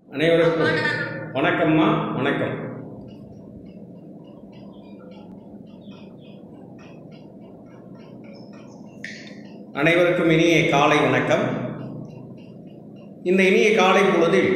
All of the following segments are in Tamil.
அனைவருக்கும் வணக்கம்மா வணக்கம் அனைவருக்கும் இனிய காலை வணக்கம் இந்த இனிய காலை பொழுதில்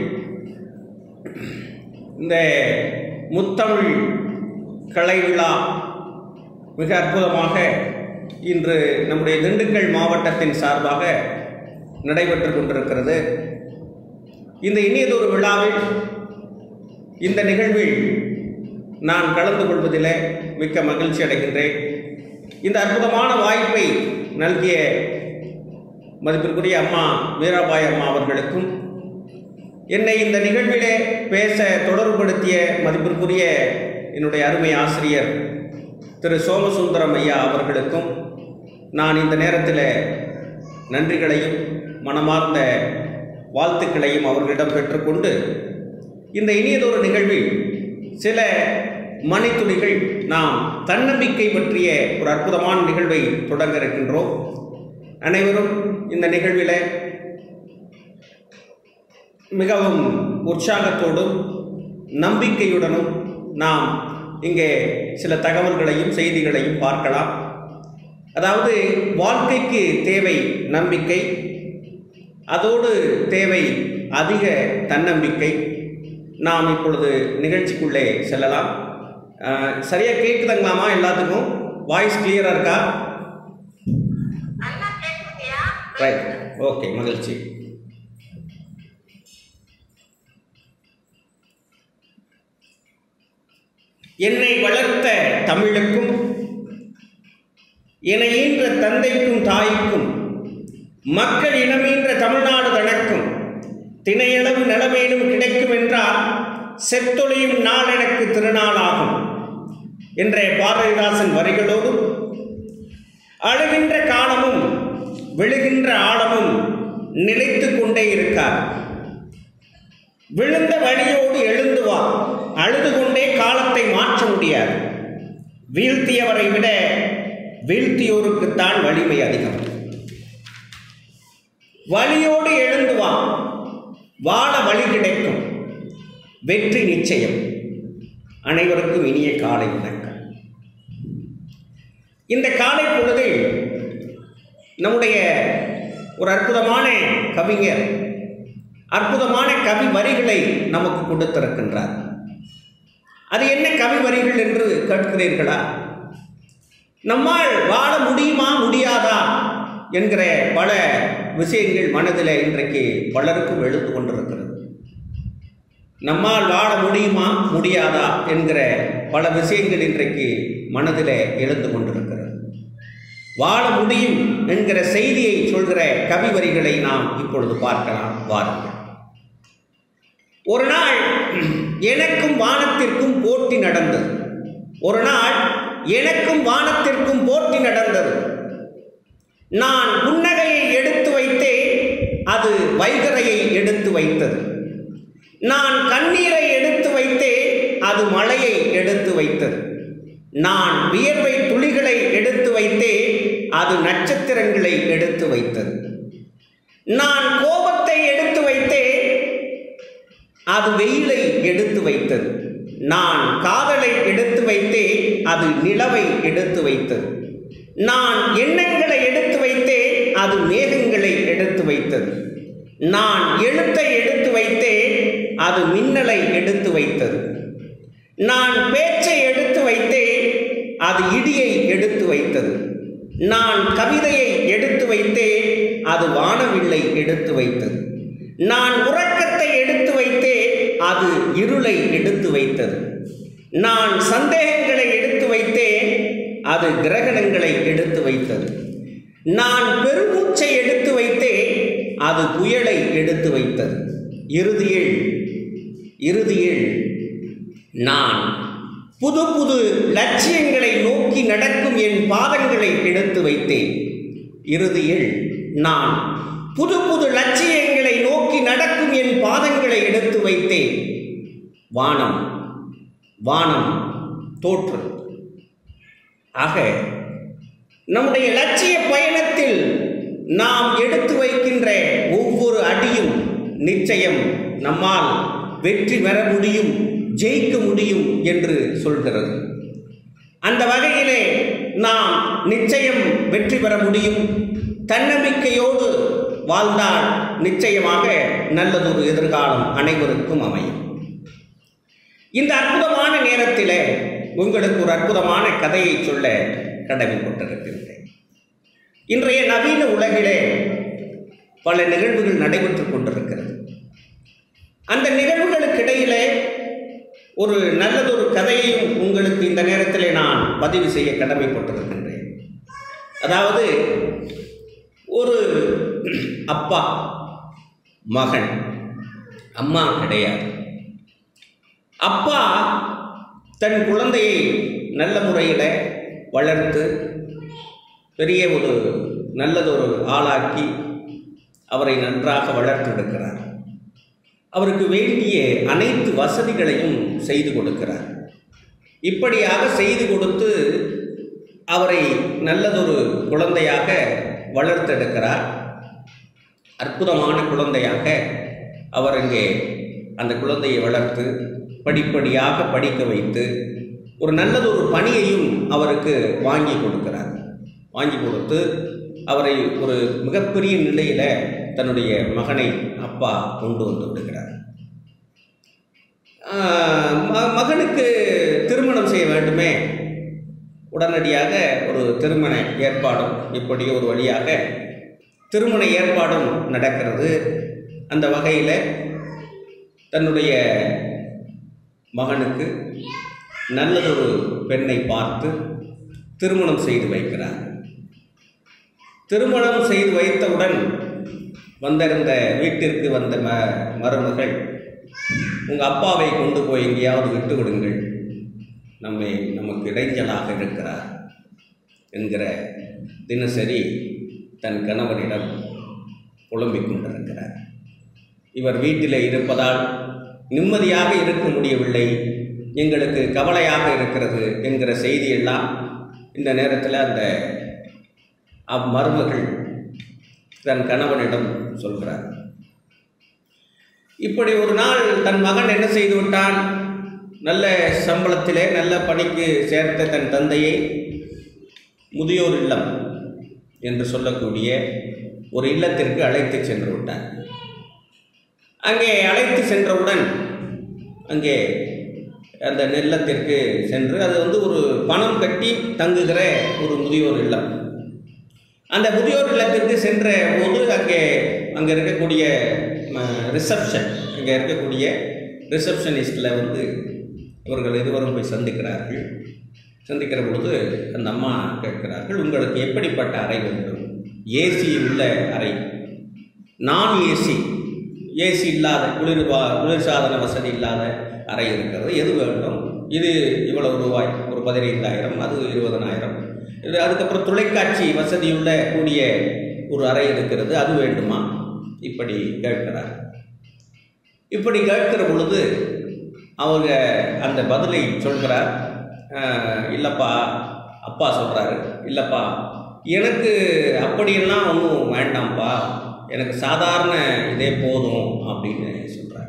இந்த முத்தமிழ் கலை விழா மிக அற்புதமாக இன்று நம்முடைய திண்டுக்கல் மாவட்டத்தின் சார்பாக நடைபெற்று கொண்டிருக்கிறது இந்த இனியதொரு விழாவில் இந்த நிகழ்வில் நான் கலந்து கொள்வதில் மிக்க மகிழ்ச்சி அடைகின்றேன் இந்த அற்புதமான வாய்ப்பை நல்கிய மதிப்பிற்குரிய அம்மா வீராபாய் அம்மா அவர்களுக்கும் என்னை இந்த நிகழ்விலே பேச தொடர்புபடுத்திய மதிப்பிற்குரிய என்னுடைய அருமை ஆசிரியர் திரு சோமசுந்தரம் ஐயா அவர்களுக்கும் நான் இந்த நேரத்தில் நன்றிகளையும் மனமார்ந்த வாழ்த்துக்களையும் அவர்களிடம் பெற்றுக்கொண்டு இந்த இனியதொரு நிகழ்வில் சில மணித்துளிகள் நாம் தன்னம்பிக்கை பற்றிய ஒரு அற்புதமான நிகழ்வை தொடங்க இருக்கின்றோம் அனைவரும் இந்த நிகழ்வில் மிகவும் உற்சாகத்தோடும் நம்பிக்கையுடனும் நாம் இங்கே சில தகவல்களையும் செய்திகளையும் பார்க்கலாம் அதாவது வாழ்க்கைக்கு தேவை நம்பிக்கை அதோடு தேவை அதிக தன்னம்பிக்கை நாம் இப்பொழுது நிகழ்ச்சிக்குள்ளே செல்லலாம் அஹ், சரியா கேட்குதுங்களாமா எல்லாத்துக்கும் வாய்ஸ் கிளியராக இருக்கா நல்லா கேக்குதுயா ரைட் ஓகே மகிழ்ச்சி என்னை வளர்த்த தமிழுக்கும் என்னை ஈன்ற தந்தைக்கும் தாய்க்கும் மக்கள் இனமீன்ற தமிழ்நாடு தனக்கும் திணையளவு நிலமேனும் கிடைக்கும் என்றால் செத்தொழியும் நாள் எனக்கு திருநாளாகும் என்ற பாரதிதாசன் வரிகளோடும் அழுகின்ற காலமும் விழுகின்ற ஆழமும் நிலைத்து கொண்டே இருக்கார் விழுந்த வழியோடு எழுந்து வா அழுது கொண்டே காலத்தை மாற்ற முடியாது வீழ்த்தியவரை விட வீழ்த்தியோருக்குத்தான் வலிமை அதிகம் வலியோடு எழுந்து வா வாழ வழி கிடைக்கும் வெற்றி நிச்சயம் அனைவருக்கும் இனிய காலை வணக்கம் இந்த காலை பொழுதில் நம்முடைய ஒரு அற்புதமான கவிஞர் அற்புதமான கவி வரிகளை நமக்கு கொடுத்திருக்கின்றார் அது என்ன கவி வரிகள் என்று கேட்கிறீர்களா நம்மால் வாழ முடியுமா முடியாதா என்கிற பல விஷயங்கள் மனதில் இன்றைக்கு பலருக்கும் எழுந்து கொண்டிருக்கிறது நம்மால் வாழ முடியுமா முடியாதா என்கிற பல விஷயங்கள் இன்றைக்கு மனதில் எழுந்து கொண்டிருக்கிறது வாழ முடியும் என்கிற செய்தியை சொல்கிற கவி வரிகளை நாம் இப்பொழுது பார்க்கலாம் வாருங்கள் ஒரு நாள் எனக்கும் வானத்திற்கும் போட்டி நடந்தது ஒரு நாள் எனக்கும் வானத்திற்கும் போட்டி நடந்தது நான் புன்னகையை எடுத்து வைத்தேன் அது வைகரையை எடுத்து வைத்தது நான் கண்ணீரை எடுத்து வைத்தேன் அது மழையை எடுத்து வைத்தது நான் வியர்வை துளிகளை எடுத்து வைத்தேன் அது நட்சத்திரங்களை எடுத்து வைத்தது நான் கோபத்தை எடுத்து வைத்தேன் அது வெயிலை எடுத்து வைத்தது நான் காதலை எடுத்து வைத்தேன் அது நிலவை எடுத்து வைத்தது நான் எண்ணங்களை எடுத்து வைத்தேன் அது மேகங்களை எடுத்து வைத்தது நான் எழுத்தை எடுத்து வைத்தேன் அது மின்னலை எடுத்து வைத்தது நான் பேச்சை எடுத்து வைத்தேன் அது இடியை எடுத்து வைத்தது நான் கவிதையை எடுத்து வைத்தேன் அது வானவில்லை எடுத்து வைத்தது நான் உறக்கத்தை எடுத்து வைத்தேன் அது இருளை எடுத்து வைத்தது நான் சந்தேகங்களை எடுத்து வைத்தேன் அது கிரகணங்களை எடுத்து வைத்தது நான் பெருமூச்சை எடுத்து வைத்தேன் அது புயலை எடுத்து வைத்தது இறுதியில் இறுதியில் நான் புது புது லட்சியங்களை நோக்கி நடக்கும் என் பாதங்களை எடுத்து வைத்தேன் இறுதியில் நான் புது புது லட்சியங்களை நோக்கி நடக்கும் என் பாதங்களை எடுத்து வைத்தேன் வானம் வானம் தோற்று ஆக நம்முடைய லட்சிய பயணத்தில் நாம் எடுத்து வைக்கின்ற ஒவ்வொரு அடியும் நிச்சயம் நம்மால் வெற்றி பெற முடியும் ஜெயிக்க முடியும் என்று சொல்கிறது அந்த வகையிலே நாம் நிச்சயம் வெற்றி பெற முடியும் தன்னம்பிக்கையோடு வாழ்ந்தால் நிச்சயமாக நல்லதொரு எதிர்காலம் அனைவருக்கும் அமையும் இந்த அற்புதமான நேரத்திலே உங்களுக்கு ஒரு அற்புதமான கதையை சொல்ல கடமைப்பட்டிருக்கின்றேன் இன்றைய நவீன உலகிலே பல நிகழ்வுகள் நடைபெற்றுக் கொண்டிருக்கிறது அந்த நிகழ்வுகளுக்கிடையிலே ஒரு நல்லதொரு கதையையும் உங்களுக்கு இந்த நேரத்திலே நான் பதிவு செய்ய கடமைப்பட்டிருக்கின்றேன் அதாவது ஒரு அப்பா மகன் அம்மா கிடையாது அப்பா தன் குழந்தையை நல்ல முறையில் வளர்த்து பெரிய ஒரு நல்லதொரு ஆளாக்கி அவரை நன்றாக வளர்த்தெடுக்கிறார் அவருக்கு வேண்டிய அனைத்து வசதிகளையும் செய்து கொடுக்கிறார் இப்படியாக செய்து கொடுத்து அவரை நல்லதொரு குழந்தையாக வளர்த்தெடுக்கிறார் அற்புதமான குழந்தையாக அவர் இங்கே அந்த குழந்தையை வளர்த்து படிப்படியாக படிக்க வைத்து ஒரு நல்லதொரு பணியையும் அவருக்கு வாங்கி கொடுக்கிறார் வாங்கி கொடுத்து அவரை ஒரு மிகப்பெரிய நிலையில் தன்னுடைய மகனை அப்பா கொண்டு வந்து விடுகிறார் ஆஹ் ம- மகனுக்கு திருமணம் செய்ய வேண்டுமே உடனடியாக ஒரு திருமண ஏற்பாடும் இப்படி ஒரு வழியாக திருமண ஏற்பாடும் நடக்கிறது அந்த வகையில் தன்னுடைய மகனுக்கு நல்லதொரு பெண்ணை பார்த்து திருமணம் செய்து வைக்கிறார் திருமணம் செய்து வைத்தவுடன் வந்திருந்த வீட்டிற்கு வந்த ம மருமகள் உங்கள் அப்பாவை கொண்டு போய் எங்கேயாவது விட்டு விடுங்கள் நம்மை நமக்கு இடைஞ்சலாக இருக்கிறார் என்கிற தினசரி தன் கணவனிடம் புலம்பிக் கொண்டிருக்கிறார் இவர் வீட்டில் இருப்பதால் நிம்மதியாக இருக்க முடியவில்லை எங்களுக்கு கவலையாக இருக்கிறது என்கிற செய்தியெல்லாம் இந்த நேரத்தில் அந்த அம்மருமகள் தன் கணவனிடம் சொல்கிறார் இப்படி ஒரு நாள் தன் மகன் என்ன செய்து விட்டான் நல்ல சம்பளத்திலே நல்ல பணிக்கு சேர்த்த தன் தந்தையை முதியோர் இல்லம் என்று சொல்லக்கூடிய ஒரு இல்லத்திற்கு அழைத்து சென்று விட்டார் அங்கே அழைத்து சென்றவுடன் அங்கே அந்த இல்லத்திற்கு சென்று அது வந்து ஒரு பணம் கட்டி தங்குகிற ஒரு முதியோர் இல்லம் அந்த முதியோர் இல்லத்திற்கு சென்ற போது அங்கே அங்கே இருக்கக்கூடிய ரிசப்ஷன் அங்கே இருக்கக்கூடிய ரிசப்ஷனிஸ்டில் வந்து இவர்கள் இருவரும் போய் சந்திக்கிறார்கள் சந்திக்கிற பொழுது அந்த அம்மா கேட்கிறார்கள் உங்களுக்கு எப்படிப்பட்ட அறை வேண்டும் ஏசி உள்ள அறை நான் ஏசி ஏசி இல்லாத குளிர் வா குளிர்சாதன வசதி இல்லாத அறை இருக்கிறது எது வேண்டும் இது இவ்வளவு ரூபாய் ஒரு பதினைந்தாயிரம் அது இருபதனாயிரம் இது அதுக்கப்புறம் தொலைக்காட்சி வசதியுள்ள கூடிய ஒரு அறை இருக்கிறது அது வேண்டுமா இப்படி கேட்கிறார் இப்படி கேட்கிற பொழுது அவங்க அந்த பதிலை சொல்கிறார் "அஹ், இல்லைப்பா அப்பா சொல்கிறாரு இல்லைப்பா எனக்கு அப்படியெல்லாம் ஒன்றும் வேண்டாம்ப்பா எனக்கு சாதாரண இதே போதும் அப்படின்னு சொல்கிறார்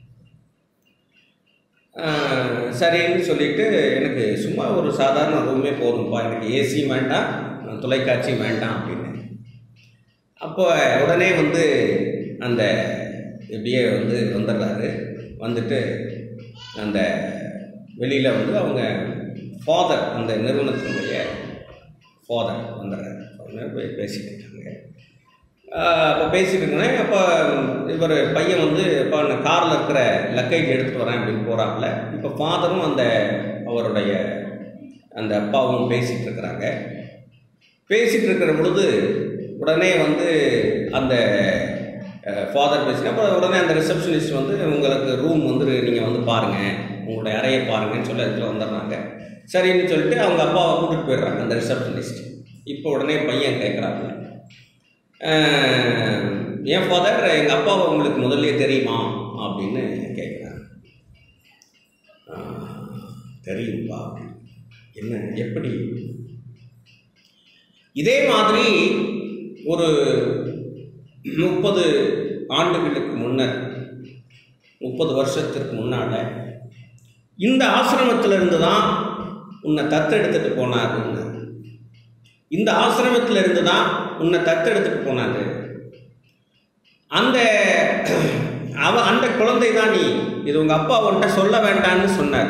சரின்னு சொல்லிட்டு எனக்கு சும்மா ஒரு சாதாரண ரூமே போதும்ப்பா எனக்கு ஏசியும் வேண்டாம் தொலைக்காட்சியும் வேண்டாம் அப்படின்னு அப்போ உடனே வந்து அந்த இப்படியே வந்து வந்துடுறாரு வந்துட்டு அந்த வெளியில் வந்து அவங்க ஃபாதர் அந்த நிறுவனத்தினுடைய ஃபாதர் வந்துடுறாரு அவங்க போய் பேசிட்டு இருக்காங்க அப்போ பேசிட்டு இருக்கேன் அப்போ இவர் பையன் வந்து இப்போ நான் காரில் இருக்கிற லக்கேஜ் எடுத்துகிட்டு வரேன் அப்படின்னு போகிறாப்புல இப்போ ஃபாதரும் அந்த அவருடைய அந்த அப்பாவும் பேசிகிட்டு இருக்கிறாங்க பேசிகிட்டு இருக்கிற பொழுது உடனே வந்து அந்த ஃபாதர் பேசினா அப்புறம் உடனே அந்த ரிசப்ஷனிஸ்ட் வந்து உங்களுக்கு ரூம் வந்து நீங்கள் வந்து பாருங்கள் உங்களுடைய அறையை பாருங்கன்னு சொல்லி இடத்துல வந்துடுறாங்க சரின்னு சொல்லிட்டு அவங்க அப்பாவை கூட்டிகிட்டு போயிடுறாங்க அந்த ரிசப்ஷனிஸ்ட் இப்போ உடனே பையன் கேட்குறாங்க என் ஃபாதர் எங்கள் அப்பாவை உங்களுக்கு முதல்ல தெரியுமா அப்படின்னு கேட்குறாங்க தெரியும்பா என்ன எப்படி இதே மாதிரி ஒரு முப்பது ஆண்டுகளுக்கு முன்னர் முப்பது வருஷத்திற்கு முன்னால் இந்த ஆசிரமத்திலிருந்து தான் உன்னை தத்தெடுத்துட்டு போனாருன்னு இந்த ஆசிரமத்தில் இருந்து தான் உன்னை தத்தெடுத்துட்டு போனாரு அந்த அவ அந்த குழந்தை தான் நீ இது உங்கள் அப்பா உன்கிட்ட சொல்ல வேண்டாம்னு சொன்னார்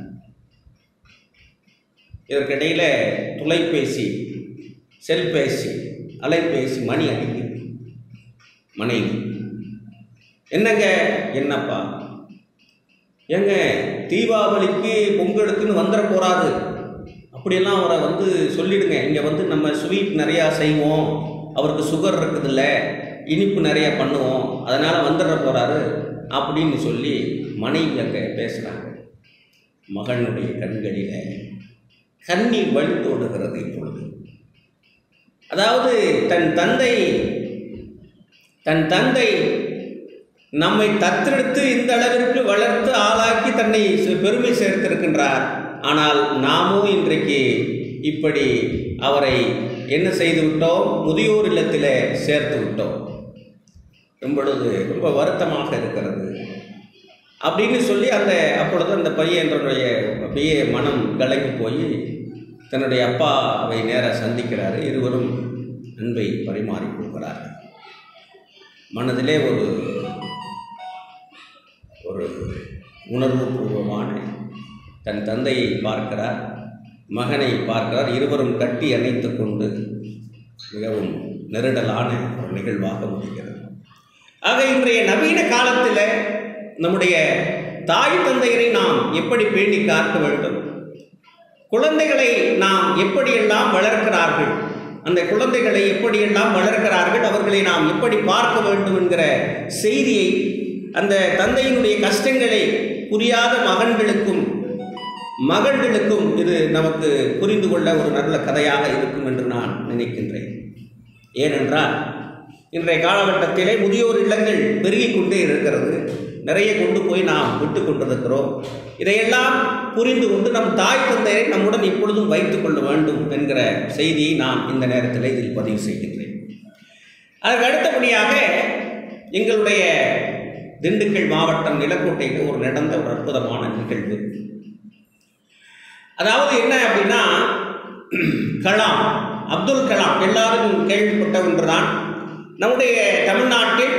இதற்கிடையில் தொலைபேசி செல்பேசி அலைபேசி மணி அடிக்குது மனைவி என்னங்க என்னப்பா ஏங்க தீபாவளிக்கு பொங்கலுக்குன்னு வந்துட போகிறாரு அப்படியெல்லாம் அவரை வந்து சொல்லிடுங்க இங்கே வந்து நம்ம ஸ்வீட் நிறையா செய்வோம் அவருக்கு சுகர் இருக்குதுல்ல இனிப்பு நிறையா பண்ணுவோம் அதனால் வந்துட போகிறாரு அப்படின்னு சொல்லி மனைவி அங்கே பேசுகிறாங்க மகனுடைய கண்களில் கண்ணீர் வழிந்தோடுகிறது இப்பொழுது அதாவது தன் தந்தை தன் தந்தை நம்மை தத்தெடுத்து இந்த அளவிற்கு வளர்த்து ஆளாக்கி தன்னை சு- பெருமை சேர்த்திருக்கின்றார் ஆனால் நாமும் இன்றைக்கு இப்படி அவரை என்ன செய்து விட்டோம் முதியோர் இல்லத்தில் சேர்த்து விட்டோம் ரொம்பொழுது ரொம்ப வருத்தமாக இருக்கிறது அப்படின்னு சொல்லி அந்த அப்பொழுது அந்த பையனுடைய அப்படியே மனம் கலங்கி போய் தன்னுடைய அப்பாவை நேராக சந்திக்கிறாரு இருவரும் அன்பை பரிமாறிக் கொள்கிறார்கள் மனதிலே ஒரு ஒரு உணர்வுபூர்வமான தன் தந்தையை பார்க்கிறார் மகனை பார்க்கிறார் இருவரும் கட்டி அணைத்து கொண்டு மிகவும் நெருடலான ஒரு நிகழ்வாக முடிகிறது ஆக இன்றைய நவீன காலத்தில் நம்முடைய தாய் தந்தையரை நாம் எப்படி பேணி காக்க வேண்டும் குழந்தைகளை நாம் எப்படியெல்லாம் வளர்க்கிறார்கள் அந்த குழந்தைகளை எப்படியெல்லாம் வளர்க்கிறார்கள் அவர்களை நாம் எப்படி பார்க்க வேண்டும் என்கிற செய்தியை அந்த தந்தையினுடைய கஷ்டங்களை புரியாத மகன்களுக்கும் மகள்களுக்கும் இது நமக்கு புரிந்து கொள்ள ஒரு நல்ல கதையாக இருக்கும் என்று நான் நினைக்கின்றேன் ஏனென்றால் இன்றைய காலகட்டத்திலே முதியோர் இல்லங்கள் பெருகிக் கொண்டே இருக்கிறது நிறைய கொண்டு போய் நாம் விட்டு கொண்டிருக்கிறோம் இதையெல்லாம் புரிந்து கொண்டு நம் தாய் தந்தையரை நம்முடன் இப்பொழுதும் வைத்துக் கொள்ள வேண்டும் என்கிற செய்தியை நான் இந்த நேரத்தில் இதில் பதிவு செய்கின்றேன் அதற்கு அடுத்தபடியாக எங்களுடைய திண்டுக்கல் மாவட்டம் நிலக்கோட்டையில் ஒரு நடந்த ஒரு அற்புதமான நிகழ்வு அதாவது என்ன அப்படின்னா கலாம் அப்துல் கலாம் எல்லாரும் கேள்விப்பட்ட ஒன்றுதான் நம்முடைய தமிழ்நாட்டில்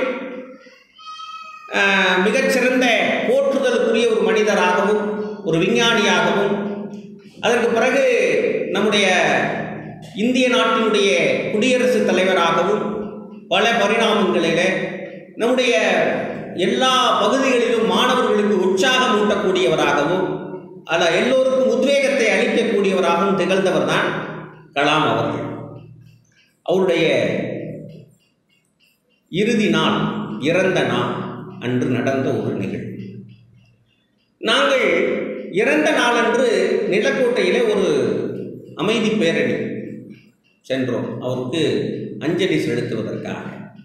ஆஹ், மிகச்சிறந்த போற்றுதலுக்குரிய ஒரு மனிதராகவும் ஒரு விஞ்ஞானியாகவும் அதற்கு பிறகு நம்முடைய இந்திய நாட்டினுடைய குடியரசுத் தலைவராகவும் பல பரிணாமங்களிலே நம்முடைய எல்லா பகுதிகளிலும் மாணவர்களுக்கு உற்சாகம் ஊட்டக்கூடியவராகவும் அத எல்லோருக்கும் உத்வேகத்தை அளிக்கக்கூடியவராகவும் திகழ்ந்தவர் தான் கலாம் அவர்கள் அவருடைய இறுதி நாள் இறந்த நாள் அன்று நடந்த ஒரு நிகழ்வு நாங்கள் இறந்த நாளன்று நிலக்கோட்டையிலே ஒரு அமைதி பேரணி சென்றோம் அவருக்கு அஞ்சலி செலுத்துவதற்காக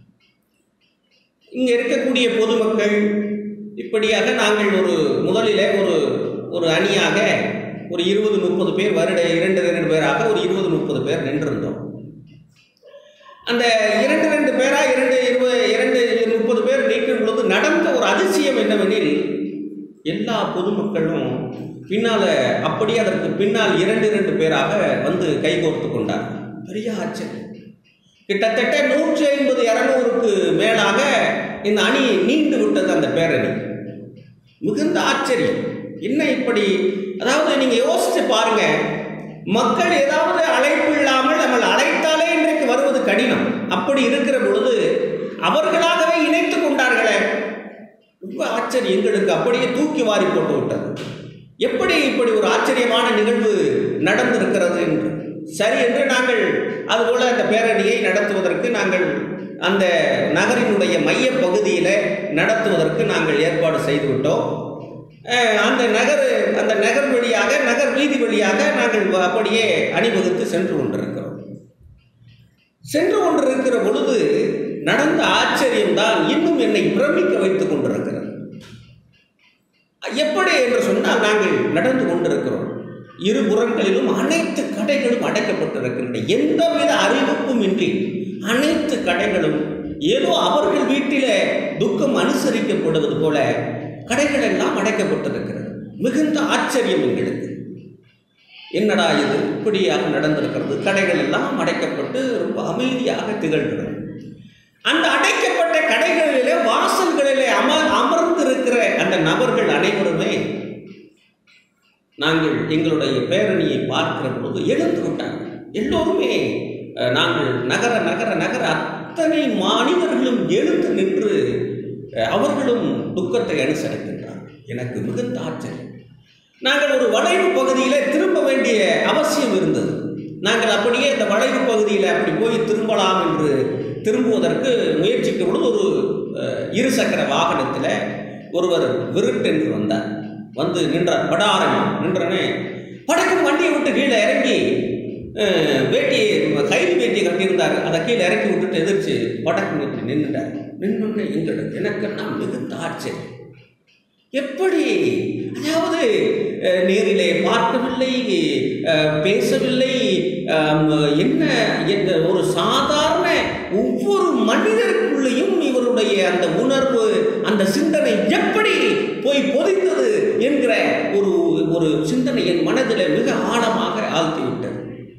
இங்கே இருக்கக்கூடிய பொதுமக்கள் இப்படியாக நாங்கள் ஒரு முதலிலே ஒரு ஒரு அணியாக ஒரு இருபது முப்பது பேர் வருட இரண்டு இரண்டு பேராக ஒரு இருபது முப்பது பேர் நின்றிருந்தோம் அந்த இரண்டு ரெண்டு பேரா இரண்டு இருபது இரண்டு முப்பது பேர் நிற்கும் பொழுது நடந்த ஒரு அதிசயம் என்னவெனில் எல்லா பொதுமக்களும் பின்னால அப்படியே அதற்கு பின்னால் இரண்டு இரண்டு பேராக வந்து கைகோர்த்து கொண்டார் பெரிய ஆச்சரியம் கிட்டத்தட்ட நூற்றி ஐம்பது இரநூறுக்கு மேலாக இந்த அணி நீண்டு விட்டது அந்த பேரணி மிகுந்த ஆச்சரியம் என்ன இப்படி அதாவது நீங்க யோசிச்சு பாருங்க மக்கள் ஏதாவது அழைப்பு இல்லாமல் நம்மளை அழைத்தாலே இன்றைக்கு வருவது கடினம் அப்படி இருக்கிற பொழுது அவர்களாகவே இணைத்து கொண்டார்களே ரொம்ப ஆச்சரியம் எங்களுக்கு அப்படியே தூக்கி வாரி போட்டு விட்டது எப்படி இப்படி ஒரு ஆச்சரியமான நிகழ்வு நடந்திருக்கிறது என்று சரி என்று நாங்கள் அதுபோல அந்த பேரணியை நடத்துவதற்கு நாங்கள் அந்த நகரினுடைய மைய பகுதியில் நடத்துவதற்கு நாங்கள் ஏற்பாடு செய்துவிட்டோம் அஹ் அந்த நகர் அந்த நகர் வழியாக நகர் வீதி வழியாக நாங்கள் அப்படியே அணிவகுத்து சென்று கொண்டிருக்கிறோம் சென்று கொண்டிருக்கிற பொழுது நடந்த ஆச்சரியம்தான் இன்னும் என்னை பிரமிக்க வைத்துக் கொண்டிருக்கிறது எப்படி என்று சொன்னால் நாங்கள் நடந்து கொண்டிருக்கிறோம் இருபுறங்களிலும் அனைத்து கடைகளும் அடைக்கப்பட்டிருக்கின்றன எந்தவித அறிவிப்பும் இன்றி அனைத்து கடைகளும் ஏதோ அவர்கள் வீட்டில துக்கம் அனுசரிக்கப்படுவது போல கடைகள் எல்லாம் அடைக்கப்பட்டிருக்கிறது மிகுந்த ஆச்சரியம் எங்களுக்கு என்னடா இது இப்படியாக நடந்திருக்கிறது கடைகள் எல்லாம் அடைக்கப்பட்டு ரொம்ப அமைதியாக திகழ்கிறது அந்த அடைக்கப்பட்ட கடைகளிலே வாசல்களிலே அம அமர்ந்திருக்கிற அந்த நபர்கள் அனைவருமே நாங்கள் எங்களுடைய பேரணியை பார்க்கிற பொழுது எழுந்து விட்டார்கள் எல்லோருமே அஹ், நாங்கள் நகர நகர நகர அத்தனை மனிதர்களும் எழுந்து நின்று அஹ், அவர்களும் துக்கத்தை அனுசரிக்கின்றார்கள் எனக்கு மிகுந்த ஆச்சரியம் நாங்கள் ஒரு வளைவு பகுதியில் திரும்ப வேண்டிய அவசியம் இருந்தது நாங்கள் அப்படியே இந்த வளைவு பகுதியில் அப்படி போய் திரும்பலாம் என்று திரும்புவதற்கு முயற்சிக்கும் பொழுது ஒரு அஹ், இருசக்கர வாகனத்தில் ஒருவர் விருட்டென்று வந்தார் வந்து நின்றார் படாரம் நின்றனே படக்குன்னு வண்டியை விட்டு கீழே இறங்கி அஹ், வேட்டியை கைது வேட்டியை கட்டியிருந்தார் அதை கீழே இறக்கி விட்டுட்டு எதிர்த்து படக்குன்னு இப்படி நின்றுட்டார் நின்று எங்களுக்கு எனக்கெல்லாம் மிகுந்த ஆச்சரியம் எப்படி அதாவது அஹ், நேரிலே பார்க்கவில்லை அஹ், பேசவில்லை அம், என்ன என்ற ஒரு சாதாரண ஒவ்வொரு மனிதருக்குள்ளேயும் இவருடைய அந்த உணர்வு அந்த சிந்தனை எப்படி போய் பொதிந்தது என்கிற ஒரு ஒரு சிந்தனை என் மனதில் மிக ஆழமாக ஆழ்த்தி விட்டது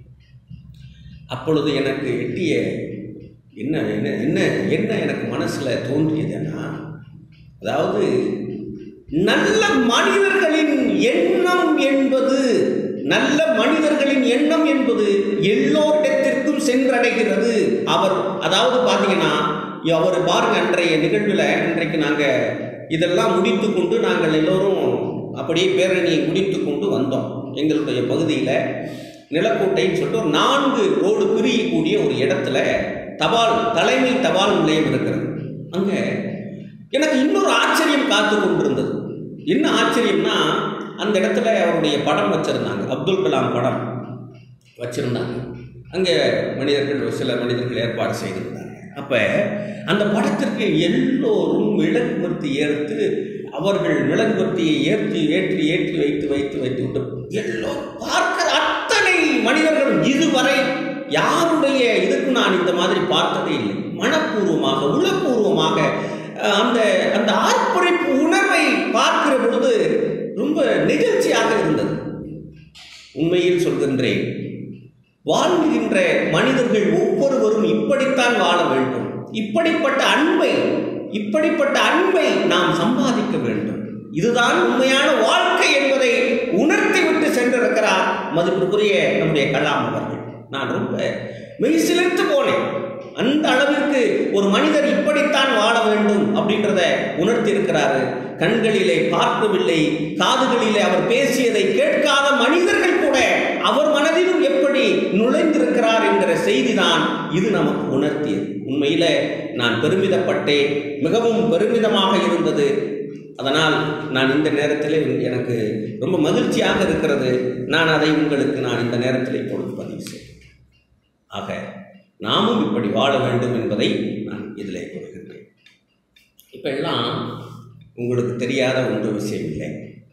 அப்பொழுது எனக்கு எட்டிய என்ன என்ன என்ன என்ன எனக்கு மனசில் தோன்றியதுன்னா அதாவது நல்ல மனிதர்களின் எண்ணம் என்பது நல்ல மனிதர்களின் எண்ணம் என்பது எல்லோரிடத்திற்கும் சென்றடைகிறது அவர் அதாவது பார்த்தீங்கன்னா அவர் பாருங்க அன்றைய நிகழ்வில் இன்றைக்கு நாங்கள் இதெல்லாம் முடித்து கொண்டு நாங்கள் எல்லோரும் அப்படியே பேரணியை முடித்து கொண்டு வந்தோம் எங்களுடைய பகுதியில் நிலக்கோட்டைன்னு சொல்லிட்டு ஒரு நான்கு ரோடு பிரியக்கூடிய ஒரு இடத்துல தபால் தலைமை தபால் நிலையம் இருக்கிறது அங்கே எனக்கு இன்னொரு ஆச்சரியம் காத்து கொண்டிருந்தது என்ன ஆச்சரியம்னா அந்த இடத்துல அவருடைய படம் வச்சுருந்தாங்க அப்துல் கலாம் படம் வச்சுருந்தாங்க அங்கே மனிதர்கள் சில மனிதர்கள் ஏற்பாடு செய்திருந்தாங்க அப்போ அந்த படத்திற்கு எல்லோரும் விளக்குவர்த்தி ஏற்று அவர்கள் விளக்குவர்த்தியை ஏற்றி ஏற்றி ஏற்றி வைத்து வைத்து வைத்து விட்டு எல்லோரும் பார்க்கிற அத்தனை மனிதர்களும் இதுவரை யாருடைய இதுக்கு நான் இந்த மாதிரி பார்த்ததே இல்லை மனப்பூர்வமாக உளப்பூர்வமாக அஹ், அந்த அந்த ஆர்ப்பரிப்பு உணர்வை பார்க்கிற பொழுது ரொம்ப நெகிழ்ச்சியாக இருந்தது உண்மையில் சொல்கின்றேன் வாழ்கின்ற மனிதர்கள் ஒவ்வொருவரும் இப்படித்தான் வாழ வேண்டும் இப்படிப்பட்ட அன்பை இப்படிப்பட்ட அன்பை நாம் சம்பாதிக்க வேண்டும் இதுதான் உண்மையான வாழ்க்கை என்பதை உணர்த்திவிட்டு சென்றிருக்கிறார் மதிப்புக்குரிய நம்முடைய கலாம் அவர்கள் நான் ரொம்ப மெய்சிலிர்த்து போனேன் அந்த அளவிற்கு ஒரு மனிதர் இப்படித்தான் வாழ வேண்டும் அப்படின்றத உணர்த்தி இருக்கிறாரு கண்களிலே பார்க்கவில்லை காதுகளிலே அவர் பேசியதை கேட்காத மனிதர்கள் கூட அவர் மனதிலும் எப்படி நுழைந்திருக்கிறார் என்கிற செய்திதான் இது நமக்கு உணர்த்தியது உண்மையில நான் பெருமிதப்பட்டேன் மிகவும் பெருமிதமாக இருந்தது அதனால் நான் இந்த நேரத்தில் எனக்கு ரொம்ப மகிழ்ச்சியாக இருக்கிறது நான் அதை உங்களுக்கு நான் இந்த நேரத்தில் இப்பொழுது பதிவு செய்கிறேன் ஆக நாமும் இப்படி வாழ வேண்டும் என்பதை நான் இதில் கூறுகின்றேன் இப்போ எல்லாம் உங்களுக்கு தெரியாத ஒன்று விஷயம் இல்லை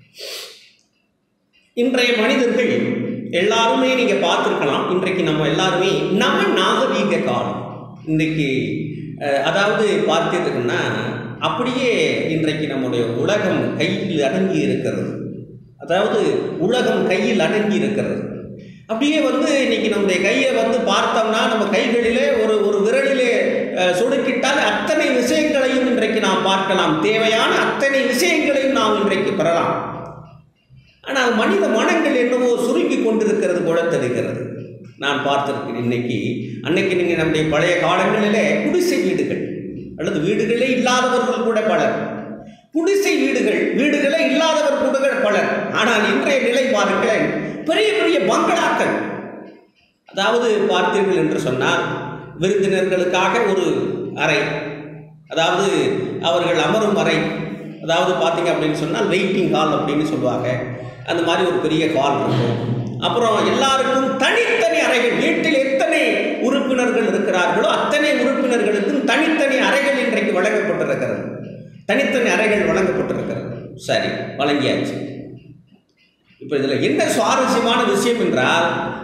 இன்றைய மனிதர்கள் எல்லாருமே நீங்கள் பார்த்துருக்கலாம் இன்றைக்கு நம்ம எல்லாருமே நம்ம நாகரீக காலம் இன்றைக்கு அஹ், அதாவது பார்த்தீங்கன்னா அப்படியே இன்றைக்கு நம்முடைய உலகம் கையில் அடங்கி இருக்கிறது அதாவது உலகம் கையில் அடங்கி இருக்கிறது அப்படியே வந்து இன்னைக்கு நம்முடைய கையை வந்து பார்த்தோம்னா நம்ம கைகளிலே ஒரு ஒரு விரலிலே அஹ், சொடுக்கிட்டால் அத்தனை விஷயங்களையும் இன்றைக்கு நாம் பார்க்கலாம் தேவையான அத்தனை விஷயங்களையும் நாம் இன்றைக்கு பெறலாம் ஆனால் மனித மனங்கள் என்னவோ சுருங்கி கொண்டிருக்கிறது போல தெரிகிறது நான் பார்த்திருக்கிறேன் இன்னைக்கு அன்னைக்கு நீங்கள் நம்முடைய பழைய காலங்களிலே குடிசை வீடுகள் அல்லது வீடுகளே இல்லாதவர்கள் கூட பலர் குடிசை வீடுகள் வீடுகளே இல்லாதவர் கூட பலர் ஆனால் இன்றைய நிலை பாருங்களேன் பெரிய பெரிய பங்களாக்கள் அதாவது பார்த்தீர்கள் என்று சொன்னால் விருந்தினர்களுக்காக ஒரு அறை அதாவது அவர்கள் அமரும் அறை அதாவது பார்த்தீங்க அப்படின்னு சொன்னால் வெயிட்டிங் ஹால் அப்படின்னு சொல்லுவாங்க அந்த மாதிரி ஒரு பெரிய ஹால் இருக்கும் அப்புறம் எல்லாருக்கும் தனித்தனி அறைகள் வீட்டில் எத்தனை உறுப்பினர்கள் இருக்கிறார்களோ அத்தனை உறுப்பினர்களுக்கும் தனித்தனி அறைகள் இன்றைக்கு வழங்கப்பட்டிருக்கிறது தனித்தனி அறைகள் வழங்கப்பட்டிருக்கிறது சரி வழங்கியாச்சு இப்போ இதில் என்ன சுவாரஸ்யமான விஷயம் என்றால்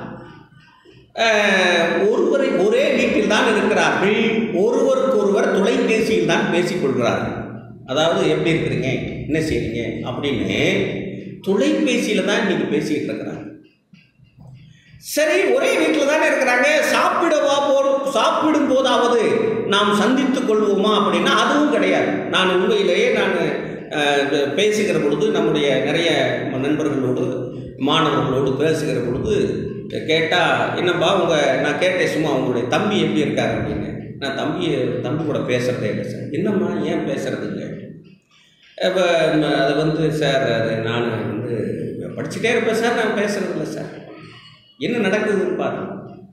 அஹ், ஒருவரை ஒரே வீட்டில் தான் இருக்கிறார்கள் ஒருவருக்கொருவர் தொலைபேசியில் தான் பேசிக்கொள்கிறார்கள் அதாவது எப்படி இருக்கிறீங்க என்ன செய்றீங்க அப்படின்னு தொலைபேசியில் தான் இன்னைக்கு பேசிகிட்டு இருக்கிறாங்க சரி ஒரே வீட்டில் தானே இருக்கிறாங்க சாப்பிடவா போதும் சாப்பிடும் போதாவது நாம் சந்தித்துக் கொள்வோமா அப்படின்னா அதுவும் கிடையாது நான் உண்மையிலேயே நான் அஹ், இது பேசுகிற பொழுது நம்முடைய நிறைய நண்பர்களோடு மாணவர்களோடு பேசுகிற பொழுது கேட்டால் என்னப்பா உங்கள் நான் கேட்டேன் சும்மா உங்களுடைய தம்பி எப்படி இருக்காரு அப்படின்னு நான் தம்பி தம்பி கூட பேசுகிறதே இல்லை சார் என்னம்மா ஏன் பேசுறது இல்லை இப்போ அது வந்து சார் அது நான் வந்து படிச்சுட்டே இருப்பேன் சார் நான் பேசுறது இல்லை சார் என்ன நடக்குதுன்னு பாருங்க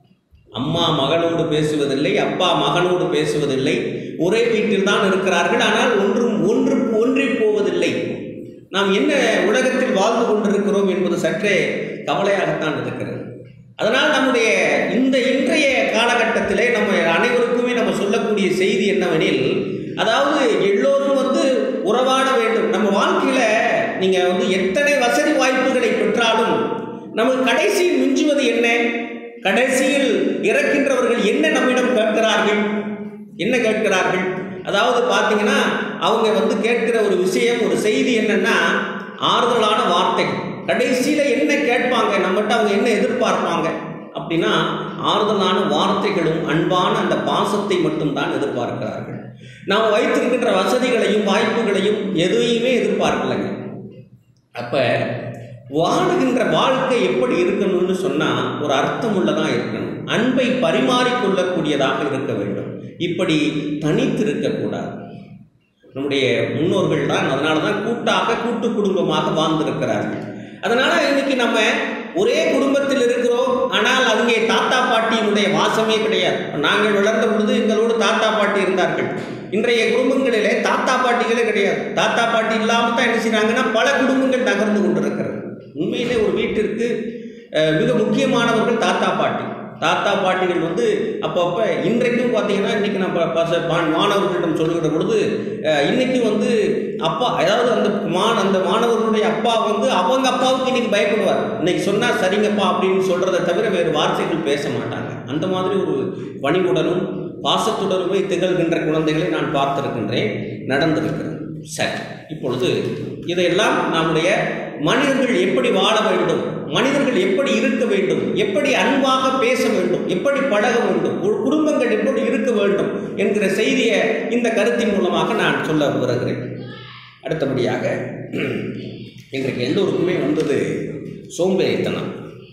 அம்மா மகளோடு பேசுவதில்லை அப்பா மகனோடு பேசுவதில்லை ஒரே வீட்டில் தான் இருக்கிறார்கள் ஆனால் ஒன்றும் ஒன்று ஒன்றி போவதில்லை நாம் என்ன உலகத்தில் வாழ்ந்து கொண்டிருக்கிறோம் என்பது சற்றே கவலையாகத்தான் இருக்கிறது அதனால் நம்முடைய இந்த இன்றைய காலகட்டத்திலே நம்ம அனைவருக்குமே நம்ம சொல்லக்கூடிய செய்தி என்னவெனில் அதாவது எல்லோரும் வந்து உறவாட வேண்டும் நம்ம வாழ்க்கையில் நீங்கள் வந்து எத்தனை வசதி வாய்ப்புகளை பெற்றாலும் நமக்கு கடைசியில் மிஞ்சுவது என்ன கடைசியில் இறக்கின்றவர்கள் என்ன நம்மிடம் கேட்கிறார்கள் என்ன கேட்கிறார்கள் அதாவது பார்த்தீங்கன்னா அவங்க வந்து கேட்கிற ஒரு விஷயம் ஒரு செய்தி என்னன்னா ஆறுதலான வார்த்தைகள் கடைசியில் என்ன கேட்பாங்க நம்மகிட்ட அவங்க என்ன எதிர்பார்ப்பாங்க அப்படின்னா ஆறுதலான வார்த்தைகளும் அன்பான அந்த பாசத்தை மட்டும்தான் எதிர்பார்க்கிறார்கள் நாம் வைத்திருக்கின்ற வசதிகளையும் வாய்ப்புகளையும் எதையுமே எதிர்பார்க்கலைங்க அப்போ வாழுகின்ற வாழ்க்கை எப்படி இருக்கணும்னு சொன்னால் ஒரு அர்த்தம் உள்ளதாக இருக்கணும் அன்பை பரிமாறிக்கொள்ளக்கூடியதாக இருக்க வேண்டும் இப்படி தனித்து இருக்கக்கூடாது நம்முடைய முன்னோர்கள் தான் அதனால தான் கூட்டாக கூட்டு குடும்பமாக வாழ்ந்திருக்கிறார்கள் அதனால இன்னைக்கு நம்ம ஒரே குடும்பத்தில் இருக்கிறோம் ஆனால் அங்கே தாத்தா பாட்டியினுடைய வாசமே கிடையாது நாங்கள் வளர்ந்த பொழுது எங்களோடு தாத்தா பாட்டி இருந்தார்கள் இன்றைய குடும்பங்களிலே தாத்தா பாட்டிகளே கிடையாது தாத்தா பாட்டி இல்லாமல் தான் என்ன செய்றாங்கன்னா பல குடும்பங்கள் நகர்ந்து கொண்டிருக்கிறது உண்மையிலே ஒரு வீட்டிற்கு அஹ், மிக முக்கியமானவர்கள் தாத்தா பாட்டி தாத்தா பாட்டிகள் வந்து அப்பப்போ இன்றைக்கும் பார்த்தீங்கன்னா இன்றைக்கி நம்ம பச பா- மாணவர்களிடம் சொல்லுகிற பொழுது அஹ், இன்னைக்கு வந்து அப்பா அதாவது அந்த மா அந்த மாணவர்களுடைய அப்பா வந்து அவங்க அப்பாவுக்கு இன்னைக்கு பயப்படுவார் இன்னைக்கு சொன்னால் சரிங்கப்பா அப்படின்னு சொல்கிறத தவிர வேறு வார்த்தைகள் பேச மாட்டாங்க அந்த மாதிரி ஒரு பணிவுடனும் பாசத்துடனுமே திகழ்கின்ற குழந்தைகளை நான் பார்த்திருக்கின்றேன் நடந்திருக்கிறது சரி இப்பொழுது இதையெல்லாம் நம்முடைய மனிதர்கள் எப்படி வாழ வேண்டும் மனிதர்கள் எப்படி இருக்க வேண்டும் எப்படி அன்பாக பேச வேண்டும் எப்படி பழக வேண்டும் ஒரு குடும்பங்கள் எப்படி இருக்க வேண்டும் என்கிற செய்தியை இந்த கருத்தின் மூலமாக நான் சொல்ல வருகிறேன் அடுத்தபடியாக இன்றைக்கு எல்லோருக்குமே வந்தது சோம்பேறித்தனம்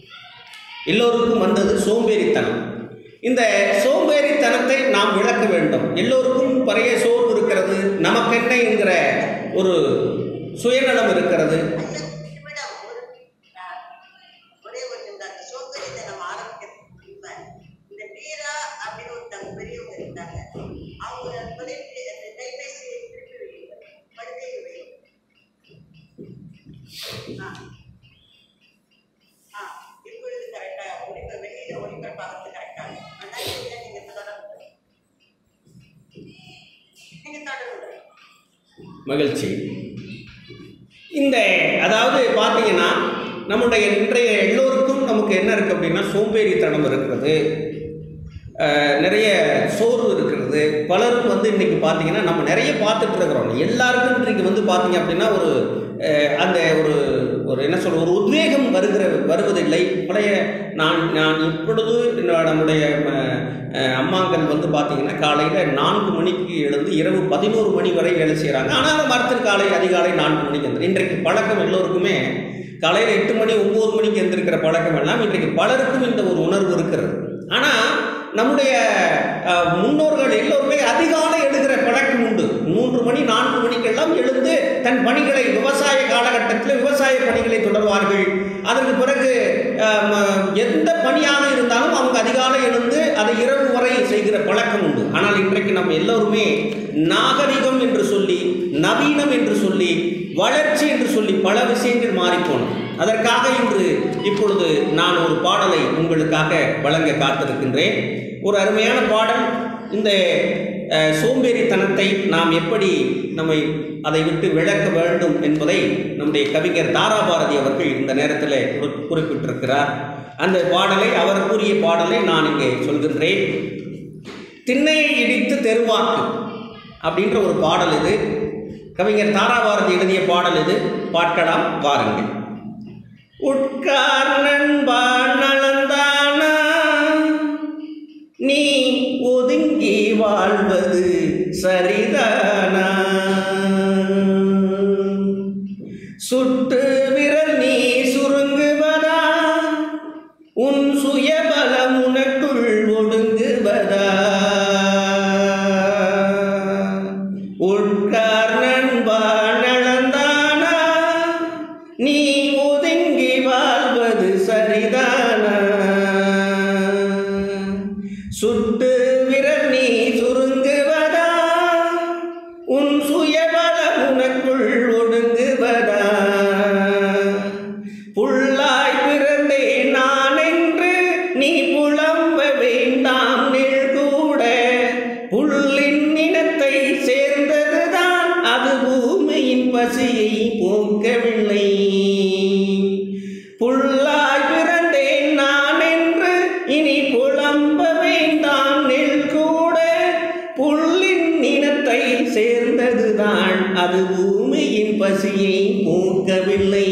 எல்லோருக்கும் வந்தது சோம்பேறித்தனம் இந்த சோம்பேறித்தனத்தை நாம் விளக்க வேண்டும் எல்லோருக்கும் பழைய சோர்வு இருக்கிறது நமக்கென்ன என்கிற ஒரு சுயநலம் இருக்கிறது நிமிடம் ஒரு ஆ, ஒரே ஒரு நிமிடம் அந்த சோம்பேறித்தனம் ஆரம்பிக்கிறதுக்கு முன்பு இந்த வீரா அப்படின்னு ஒருத்தவங்க பெரியவங்க இருந்தாங்க அவங்க தொலைபே அந்த கைபேசியை திருப்பி வைங்க படுக்கையில் வைங்க ஆ ஆ இப்பொழுது கரெக்டா ஒளிபர வெளியில ஒளிபரப்பாகிறது கரெக்டா அதான் சரியா நீங்க தொடர்ந்து நீங்க தொடர்ந்து மகிழ்ச்சி இந்த அதாவது பார்த்தீங்கன்னா நம்முடைய இன்றைய எல்லோருக்கும் நமக்கு என்ன இருக்குது அப்படின்னா சோம்பேறித்தனம் இருக்கிறது அஹ், நிறைய சோர்வு இருக்கிறது பலரும் வந்து இன்னைக்கு பார்த்தீங்கன்னா நம்ம நிறைய பார்த்துட்டு இருக்கிறோம் எல்லாருக்கும் இன்றைக்கு வந்து பார்த்தீங்க அப்படின்னா ஒரு அஹ், அந்த ஒரு ஒரு என்ன சொல்ற ஒரு உத்வேகம் வருகிற வருவதில்லை பழைய நான் நான் இப்பொழுது என்னோட நம்முடைய அஹ், அஹ், அம்மாக்கள் வந்து பார்த்தீங்கன்னா காலையில் நான்கு மணிக்கு எழுந்து இரவு பதினோரு மணி வரை வேலை செய்கிறாங்க ஆனால் மறுத்திரு காலை அதிகாலை நான்கு மணிக்கு எழுந்து இன்றைக்கு பழக்கம் எல்லோருக்குமே காலையில் எட்டு மணி ஒம்பது மணிக்கு எழுந்திருக்கிற பழக்கம் எல்லாம் இன்றைக்கு பலருக்கும் இந்த ஒரு உணர்வு இருக்கிறது ஆனால் நம்முடைய அஹ், முன்னோர்கள் எல்லோருமே அதிகாலை எழுகிற பழக்கம் உண்டு மூன்று மணி நான்கு மணிக்கெல்லாம் எழுந்து தன் பணிகளை விவசாய காலகட்டத்தில் விவசாய பணிகளை தொடர்வார்கள் அதற்கு பிறகு அஹ், ம- எந்த பணியாக இருந்தாலும் அவங்க அதிகாலை எழுந்து அதை இரவு வரை செய்கிற பழக்கம் உண்டு ஆனால் இன்றைக்கு நம்ம எல்லோருமே நாகரிகம் என்று சொல்லி நவீனம் என்று சொல்லி வளர்ச்சி என்று சொல்லி பல விஷயங்கள் மாறிப்போனோம் அதற்காக இன்று இப்பொழுது நான் ஒரு பாடலை உங்களுக்காக வழங்க காத்திருக்கின்றேன் ஒரு அருமையான பாடல் இந்த அஹ், சோம்பேறித்தனத்தை நாம் எப்படி நம்மை அதை விட்டு விளக்க வேண்டும் என்பதை நம்முடைய கவிஞர் தாராபாரதி அவர்கள் இந்த நேரத்தில் குறி- குறிப்பிட்டிருக்கிறார் அந்த பாடலை அவர் கூறிய பாடலை நான் இங்கே சொல்கின்றேன் திண்ணையை இடித்து தெருவாக்கு அப்படின்ற ஒரு பாடல் இது கவிஞர் தாராபாரதி எழுதிய பாடல் இது பார்க்கலாம் வாருங்கள் உட்கார் நண்பா நலந்தானா நீ ஒதுங்கி வாழ்வது சரிதானா சுட்டு விரல் நீ சுருங்குவதா உன் சுயபலம் உனக்குள் ஒடுங்குவதா உட்கார் நண்பா நலந்தானா நீ ஒதுங்கி வாழ்வது சரிதானா சுட்டு விரல் நீ சுருங்குவதா உன் சுயபலம் உனக்குள் ஒடுங்குவதா புல்லாய் பிறந்தேன் நான் என்று நீ புலம்ப வேண்டாம் நெல் கூட புல்லின் இனத்தை சேர்ந்ததுதான் அது பூமியின் பசியை போக்கவில்லை புல்லாய் பிறந்தேன் நான் என்று இனி புலம்ப வேண்டாம் நெல் கூட புல்லின் இனத்தை சேர்ந்ததுதான் அது பூமியின் பசியை போக்கவில்லை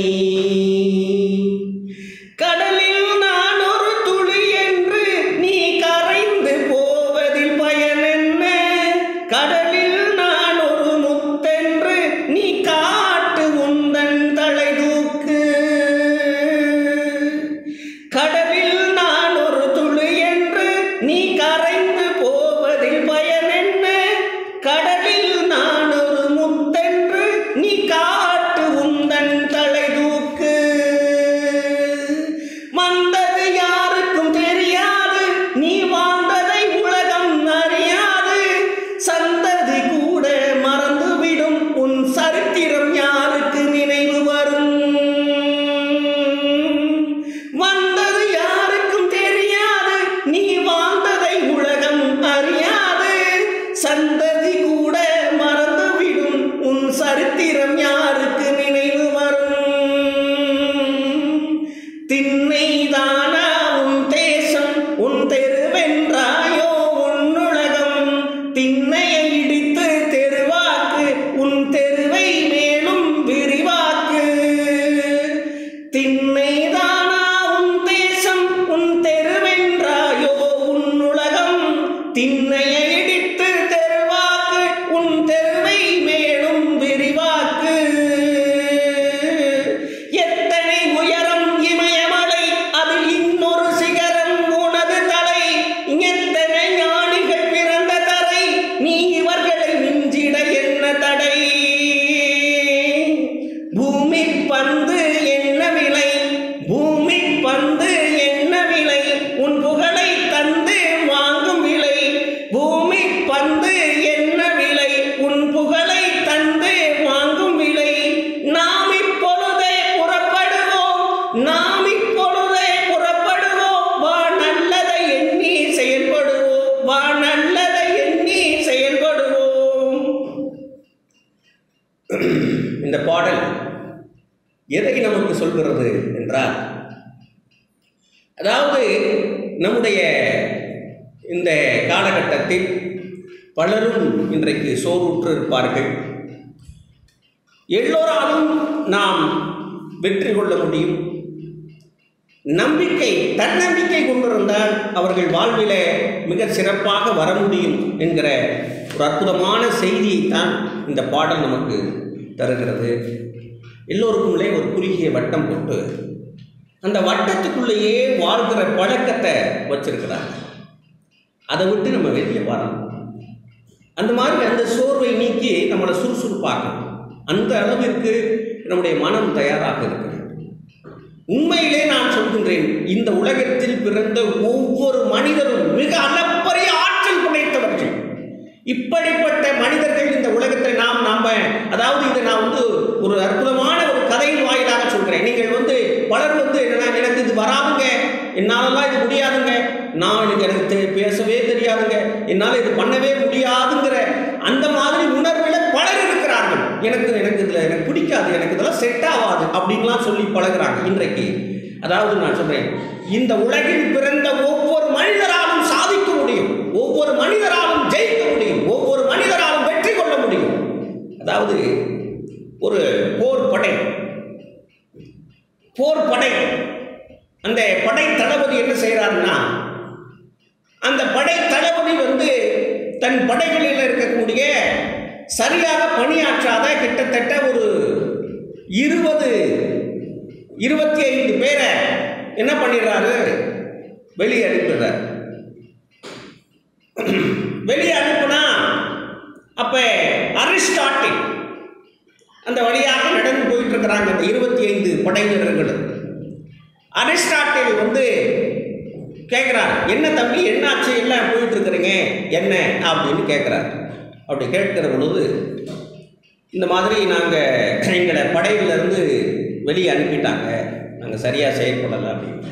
கடலில் நான் ஒரு துளி என்று நீ கரைந்து போவதில் பயன் என்ன கடலில் நான் ஒரு முத்தென்று நீ காட்டு உந்தன் தலை தூக்கு கடலில் நான் ஒரு துளி என்று நீ கரைந்து போவதில் பயன் என்ன கடலில் நான் ஒரு முத்தென்று நீ காட்டு உந்தன் தலை தூக்கு வந்தது யாருக்கும் தெரியாது நீ வாழ்ந்ததை உலகம் அறியாது சந்ததி கூட மறந்துவிடும் உன் சரித்திரம் யாருக்கு நினைவு வரும் வந்தது யாருக்கும் தெரியாது நீ வாழ்ந்ததை உலகம் அறியாது சந்ததி கூட மறந்துவிடும் உன் சரித்திரம் யாருக்கு நினைவு வரும் திண்ணைதானா உன் தேசம் உன் தெருவென்றாயோ உன் உலகம் திண்ணையை இடித்து தெருவாக்கு உன் தெருவை மேலும் விரிவாக்கு திண்ணைதானா உன் தேசம் உன் தெருவென்றாயோ உன் உலகம் திண்ணையை இடித்து தெருவாக்கு உன் தெருவை மேலும் விரிவாக்கு எத்தனை உயரம் இமயமலை அதில் இன்னொரு சிகரம் உனது தலை எத்தனை ஞானிகள் பிறந்த தரை நீ இவர்களை மிஞ்சிட என்ன தடை பூமி பந்து என்ன விலை பூமி பந்து என்ன விலை உன் புகழை தந்து வாங்கும் விலை பூமி பந்து என்ன விலை உன் புகழை தந்து வாங்கும் விலை நாம் இப்பொழுதே புறப்படுவோம் நாம் இப்பொழுதே புறப்படுவோம் வா நல்லதை எண்ணி செயல்படுவோம் வா நல்லதை எண்ணி செயல்படுவோம் இந்த பாடல் எதை நமக்கு சொல்கிறது என்றால் அதாவது நம்முடைய இந்த காலகட்டத்தில் பலரும் இன்றைக்கு சோறுற்று இருப்பார்கள் எல்லோராலும் நாம் வெற்றி கொள்ள முடியும் நம்பிக்கை தன்னம்பிக்கை கொண்டிருந்தால் அவர்கள் வாழ்விலே மிக சிறப்பாக வர முடியும் என்கிற ஒரு அற்புதமான செய்தியை தான் இந்த பாடல் நமக்கு தருகிறது எல்லோருக்குள்ளே ஒரு குறுகிய வட்டம் போட்டு அந்த வட்டத்துக்குள்ளேயே வாழ்கிற பழக்கத்தை வச்சிருக்கிறாங்க அதை விட்டு நம்ம வெளியே வரணும் அந்த மாதிரி அந்த சோர்வை நீக்கி நம்மளை சுறுசுறுப்பாக்கணும் அந்த அளவிற்கு நம்முடைய மனம் தயாராக இருக்கிறது உண்மையிலே நான் சொல்கின்றேன் இந்த உலகத்தில் பிறந்த ஒவ்வொரு மனிதரும் மிக அளப்பரிய ஆற்றல் படைத்தவர்கள் இப்படிப்பட்ட மனிதர்கள் இந்த உலகத்தில் நாம் நாம அதாவது இதை நான் வந்து ஒரு அற்புதமான ஒரு கதையின் வாயிலாக சொல்கிறேன் நீங்கள் வந்து பலர் வந்து என்னன்னா எனக்கு இது வராதுங்க என்னாலலாம் இது முடியாதுங்க நான் எனக்கு எனக்கு தெ- பேசவே தெரியாதுங்க என்னால் இது பண்ணவே முடியாதுங்கிற அந்த மாதிரி உணர்வில் பலர் இருக்கிறார்கள் எனக்கு எனக்கு இதில் எனக்கு பிடிக்காது எனக்கு இதெல்லாம் செட் ஆகாது அப்படின்லாம் சொல்லி பழகுறாங்க இன்றைக்கு அதாவது நான் சொல்றேன் இந்த உலகில் பிறந்த ஒவ்வொரு மனிதராலும் சாதிக்க முடியும் ஒவ்வொரு மனிதராலும் ஜெயிக்க முடியும் ஒவ்வொரு மனிதராலும் வெற்றி கொள்ள முடியும் அதாவது ஒரு போர் படை போர் படை அந்த படை தளபதி என்ன செய்கிறாருன்னா அந்த படை தளபதி வந்து தன் படைகளில் இருக்கக்கூடிய சரியாக பணியாற்றாத கிட்டத்தட்ட ஒரு இருபது இருபத்தி ஐந்து பேரை என்ன பண்ணிடுறாரு வெளியே அனுப்பிடுறாரு வெளியே அனுப்புனா அப்ப அரிஸ்டாட்டில் அந்த வழியாக நடந்து போயிட்டு இருக்கிறாங்க அந்த இருபத்தி ஐந்து படை வீரர்கள் அரிஸ்டாட்டில் வந்து கேட்குறார் என்ன தம்பி என்னாச்சு எல்லாம் போயிட்டு இருக்கிறீங்க என்ன அப்படின்னு கேட்குறார் அப்படி கேட்கிற பொழுது இந்த மாதிரி நாங்கள் எங்களை படையிலிருந்து வெளியே அனுப்பிட்டாங்க நாங்கள் சரியாக செயல்படலை அப்படின்னு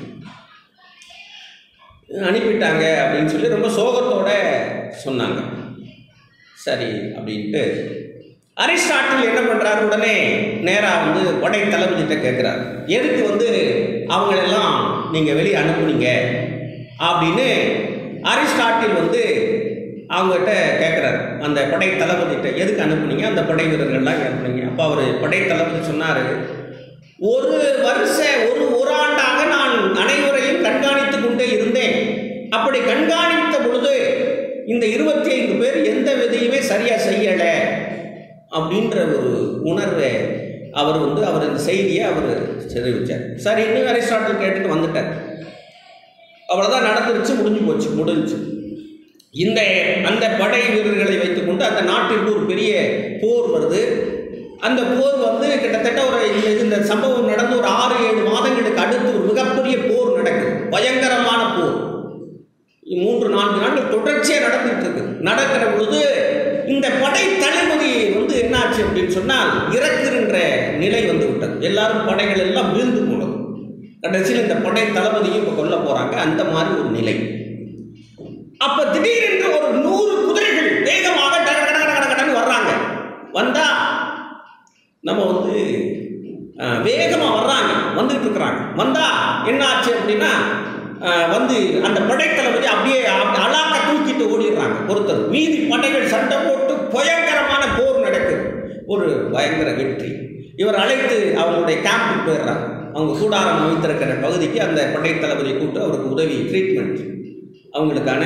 அனுப்பிட்டாங்க அப்படின்னு சொல்லி ரொம்ப சோகத்தோட சொன்னாங்க சரி அப்படின்ட்டு அரிஸ்டாட்டில் என்ன பண்ணுறாரு உடனே நேராக வந்து படை தளபதிகிட்ட கேட்குறாரு எதுக்கு வந்து அவங்களெல்லாம் நீங்கள் வெளியே அனுப்புனீங்க அப்படின்னு அரிஸ்டாட்டில் வந்து அவங்ககிட்ட கேட்குறாரு அந்த படை தளபதிகிட்ட எதுக்கு அனுப்புனீங்க அந்த படை வீரர்கள்லாம் அனுப்புனீங்க அப்போ அவர் படை தளபதி சொன்னார் ஒரு வருஷ ஒரு ஓராண்டாக நான் அனைவரையும் கண்காணித்து கொண்டே இருந்தேன் அப்படி கண்காணித்த பொழுது இந்த இருபத்தி ஐந்து பேர் எந்த விதையுமே சரியாக செய்யலை அப்படின்ற ஒரு உணர்வை அவர் வந்து அவர் இந்த செய்தியை அவர் தெரிவித்தார் சரி இன்னும் அரிஸ்டாட்டில் கேட்டுட்டு வந்துட்டார் அவ்வளோதான் நடந்துருச்சு முடிஞ்சு போச்சு முடிஞ்சுச்சு இந்த அந்த படை வீரர்களை வைத்துக்கொண்டு அந்த நாட்டிற்கு ஒரு பெரிய போர் வருது அந்த போர் வந்து கிட்டத்தட்ட ஒரு இந்த இந்த சம்பவம் நடந்து ஒரு ஆறு ஏழு மாதங்களுக்கு அடுத்து ஒரு மிகப்பெரிய போர் நடக்குது பயங்கரமான போர் மூன்று நான்கு நாட்கள் தொடர்ச்சியாக நடந்துட்டு இருக்கு நடக்கிற பொழுது இந்த படை தளபதி வந்து என்னாச்சு அப்படின்னு சொன்னால் இறக்குகின்ற நிலை வந்து விட்டது எல்லாரும் படைகள் எல்லாம் வீழ்ந்து போனது கடைசியில் இந்த படை தளபதியும் இப்போ கொல்ல போறாங்க அந்த மாதிரி ஒரு நிலை அப்ப திடீரென்று ஒரு நூறு குதிரைகள் வேகமாக டக டக டக டக டகன்னு வர்றாங்க வந்தா நம்ம வந்து அஹ், வேகமா வர்றாங்க வந்துட்டு இருக்கிறாங்க வந்தா என்ன ஆச்சு அப்படின்னா அஹ், வந்து அந்த படைத்தளபதி அப்படியே அப்படி அலாக்க தூக்கிட்டு ஓடிடுறாங்க ஒருத்தர் மீதி படைகள் சண்டை போட்டு பயங்கரமான போர் நடக்குது ஒரு பயங்கர வெற்றி இவர் அழைத்து அவங்களுடைய கேம்புக்கு போயிடுறாங்க அவங்க கூடாரம் அமைத்திருக்கிற பகுதிக்கு அந்த படைத்தளபதியை கூப்பிட்டு அவருக்கு உதவி ட்ரீட்மெண்ட் அவங்களுக்கான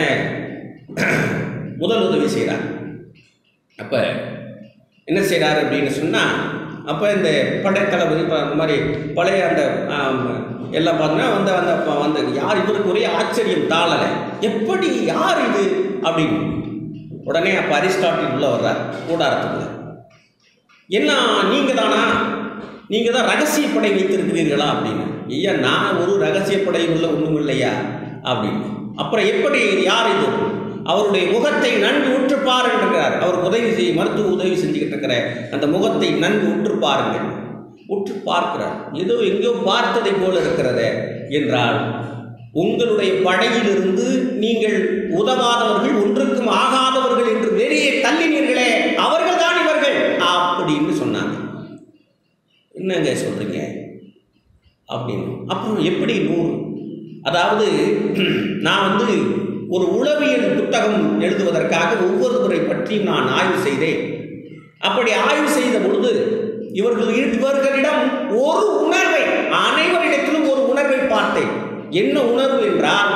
முதல் உதவி செய்கிறார் அப்போ என்ன செய்கிறாரு அப்படின்னு சொன்னால் அப்போ இந்த படைத்தளபதி இப்போ அந்த மாதிரி பழைய அந்த ஆம், எல்லாம் பார்த்தீங்கன்னா வந்து அந்த அப்ப வந்து யார் இவருக்கு ஒரே ஆச்சரியம் தாளலை எப்படி யார் இது அப்படின்னு உடனே அப்போ அரிஸ்டாட்டில் உள்ள வர்றார் கூடாரத்துக்குள்ள என்ன நீங்கள் தானா நீங்கள் தான் ரகசியப்படை வைத்திருக்கிறீர்களா அப்படின்னு ஐயா நான் ஒரு ரகசியப்படை உள்ள ஒன்றும் இல்லையா அப்படின்னு அப்புறம் எப்படி யார் இது அவருடைய முகத்தை நன்கு உற்று பாருங்கிறார் அவர் உதவி செய் மருத்துவ உதவி செஞ்சுக்கிட்டு இருக்கிற அந்த முகத்தை நன்கு உற்று பாருங்கள் உற்று பார்க்கிறார் ஏதோ எங்கேயோ பார்த்ததை போல இருக்கிறதே என்றால் உங்களுடைய படையிலிருந்து நீங்கள் உதவாதவர்கள் ஒன்றுக்கும் ஆகாதவர்கள் என்று வெளியே தள்ளினீர்களே அவர்கள்தான் இவர்கள் அப்படின்னு சொன்னாங்க என்னங்க சொல்றீங்க அப்படின்னு அப்புறம் எப்படி நூறு அதாவது நான் வந்து ஒரு உளவியல் புத்தகம் எழுதுவதற்காக ஒவ்வொருவரை பற்றியும் நான் ஆய்வு செய்தேன் அப்படி ஆய்வு செய்த பொழுது இவர்கள் இவர்களிடம் ஒரு உணர்வை அனைவரிடத்திலும் ஒரு உணர்வை பார்த்தேன் என்ன உணர்வு என்றால்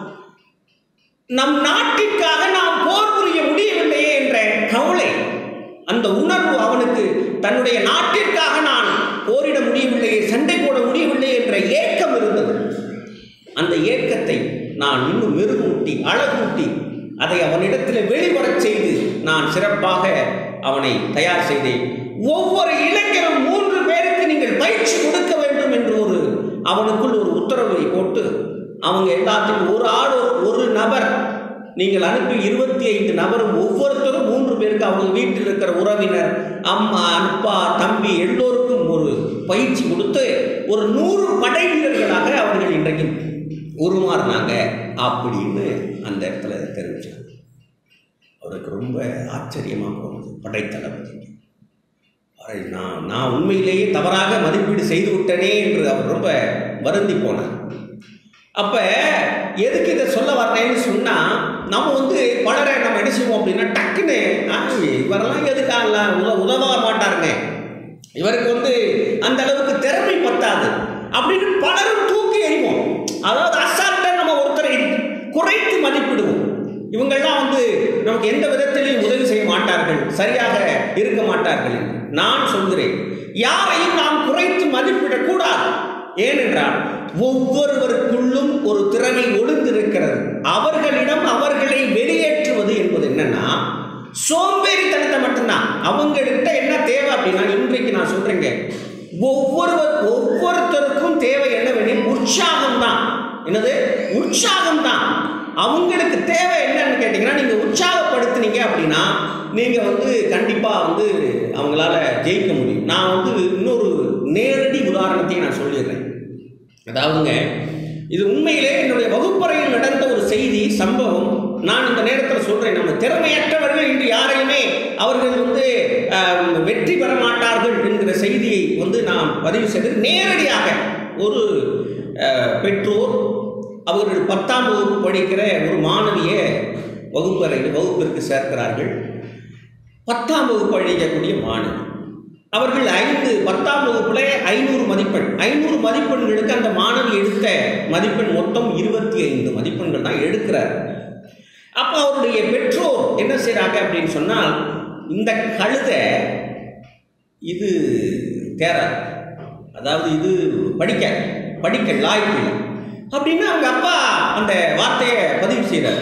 நம் நாட்டிற்காக நாம் போர் புரிய முடியவில்லையே என்ற கவலை அந்த உணர்வு அவனுக்கு தன்னுடைய நாட்டிற்காக நான் போரிட முடியவில்லையே சண்டை போட முடியவில்லை என்ற ஏக்கம் இருந்தது அந்த ஏக்கத்தை நான் இன்னும் மெருகூட்டி அழகூட்டி அதை அவனிடத்தில் வெளிவரச் செய்து நான் சிறப்பாக அவனை தயார் செய்தேன் ஒவ்வொரு இளைஞரும் மூன்று பேருக்கு நீங்கள் பயிற்சி கொடுக்க வேண்டும் என்று ஒரு அவனுக்குள் ஒரு உத்தரவை போட்டு அவங்க எல்லாத்தையும் ஒரு ஆள் ஒரு- ஒரு நபர் நீங்கள் அனுப்பி இருபத்தி ஐந்து நபரும் ஒவ்வொருத்தரும் மூன்று பேருக்கு அவங்க வீட்டில் இருக்கிற உறவினர் அம்மா அப்பா தம்பி எல்லோருக்கும் ஒரு பயிற்சி கொடுத்து ஒரு நூறு படை வீரர்களாக அவர்கள் இன்றைக்கு உருமாறினாங்க அப்படின்னு அந்த இடத்துல தெரிவிச்சாங்க அவருக்கு ரொம்ப ஆச்சரியமாக போனது படைத்தளபதிக்கு அவரை நான் நான் உண்மையிலேயே தவறாக மதிப்பீடு செய்து விட்டனே என்று அவர் ரொம்ப வருந்தி போனார் அப்போ எதுக்கு இதை சொல்ல வர்றேன்னு சொன்னால் நம்ம வந்து பலரை நம்ம என்ன செய்வோம் அப்படின்னா டக்குன்னு "ஆ, இவரெல்லாம் எதுக்காக உத உதவ மாட்டாருங்க இவருக்கு வந்து அந்த அளவுக்கு திறமை பத்தாது அப்படின்னு பலரும் தூக்கி எறிவோம் அதாவது அசால்ட்டா நம்ம ஒருத்தரை குறைத்து மதிப்பிடுவோம் இவங்கெல்லாம் வந்து நமக்கு எந்த விதத்திலையும் உதவி செய்ய மாட்டார்கள் சரியாக இருக்க மாட்டார்கள் நான் சொல்கிறேன் யாரையும் நாம் குறைத்து மதிப்பிடக்கூடாது ஏனென்றால் ஒவ்வொருவருக்குள்ளும் ஒரு திறமை ஒளிந்திருக்கிறது அவர்களிடம் அவர்களை வெளியேற்றுவது என்பது என்னன்னா சோம்பேறித்தனத்தை மட்டும்தான் அவங்ககிட்ட என்ன தேவை அப்படின்னா இன்றைக்கு நான் சொல்றேங்க ஒவ்வொருவர் ஒவ்வொருத்தருக்கும் தேவை என்னவெனில் உற்சாகம் தான் என்னது உற்சாகம் தான் அவங்களுக்கு தேவை என்னன்னு கேட்டிங்கன்னா நீங்கள் உற்சாகப்படுத்துனீங்க அப்படின்னா நீங்கள் வந்து கண்டிப்பாக வந்து அவங்களால ஜெயிக்க முடியும் நான் வந்து இன்னொரு நேரடி உதாரணத்தையும் நான் சொல்லிடுறேன் அதாவதுங்க இது உண்மையிலே என்னுடைய வகுப்பறையில் நடந்த ஒரு செய்தி சம்பவம் நான் இந்த நேரத்தில் சொல்றேன் நம்ம திறமையற்றவர்கள் இன்று யாரையுமே அவர்கள் வந்து ஆம், வெற்றி பெற மாட்டார்கள் என்கிற செய்தியை வந்து நான் பதிவு செய்து நேரடியாக ஒரு அஹ், பெற்றோர் அவர்கள் பத்தாம் வகுப்பு படிக்கிற ஒரு மாணவியை வகுப்பறையில் வகுப்பிற்கு சேர்க்கிறார்கள் பத்தாம் வகுப்பு படிக்கக்கூடிய மாணவி அவர்கள் ஐந்து பத்தாம் வகுப்புல ஐநூறு மதிப்பெண் ஐநூறு மதிப்பெண்களுக்கு அந்த மாணவி எடுத்த மதிப்பெண் மொத்தம் இருபத்தி ஐந்து மதிப்பெண்கள் தான் எடுக்கிறார் அப்போ அவருடைய பெற்றோர் என்ன செய்றாங்க அப்படின்னு சொன்னால் இந்த கழுதை இது தேராது அதாவது இது படிக்க படிக்க லாய்க்கு இல்லை அப்படின்னு அவங்க அப்பா அந்த வார்த்தையை பதிவு செய்கிறார்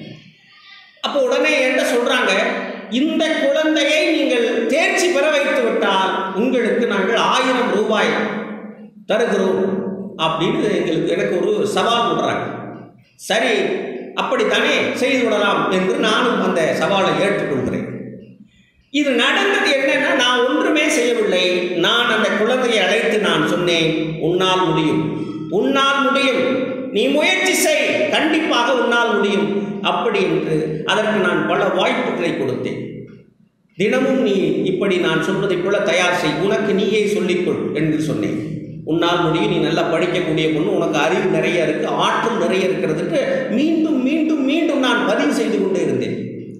அப்போ உடனே என்கிட்ட சொல்றாங்க இந்த குழந்தையை நீங்கள் தேர்ச்சி பெற வைத்து விட்டால் உங்களுக்கு நாங்கள் ஆயிரம் ரூபாய் தருகிறோம் அப்படின்னு எங்களுக்கு எனக்கு ஒரு சவால் விடுறாங்க சரி அப்படித்தானே செய்து விடலாம் என்று நானும் அந்த சவாலை ஏற்றுக்கொள்கிறேன் இது நடந்தது என்னன்னா நான் ஒன்றுமே செய்யவில்லை நான் அந்த குழந்தையை அழைத்து நான் சொன்னேன் உன்னால் முடியும் உன்னால் முடியும் நீ முயற்சி செய் கண்டிப்பாக உன்னால் முடியும் அப்படி என்று அதற்கு நான் பல வாய்ப்புகளை கொடுத்தேன் தினமும் நீ இப்படி நான் சொல்வதைப் போல தயார் செய் உனக்கு நீயே சொல்லிக்கொள் என்று சொன்னேன் உன்னால் முடியும் நீ நல்லா படிக்கக்கூடிய பொண்ணு உனக்கு அறிவு நிறைய இருக்கு ஆற்றல் நிறைய இருக்கிறதுக்கு மீண்டும் மீண்டும் மீண்டும் நான் பதிவு செய்து கொண்டே இருந்தேன்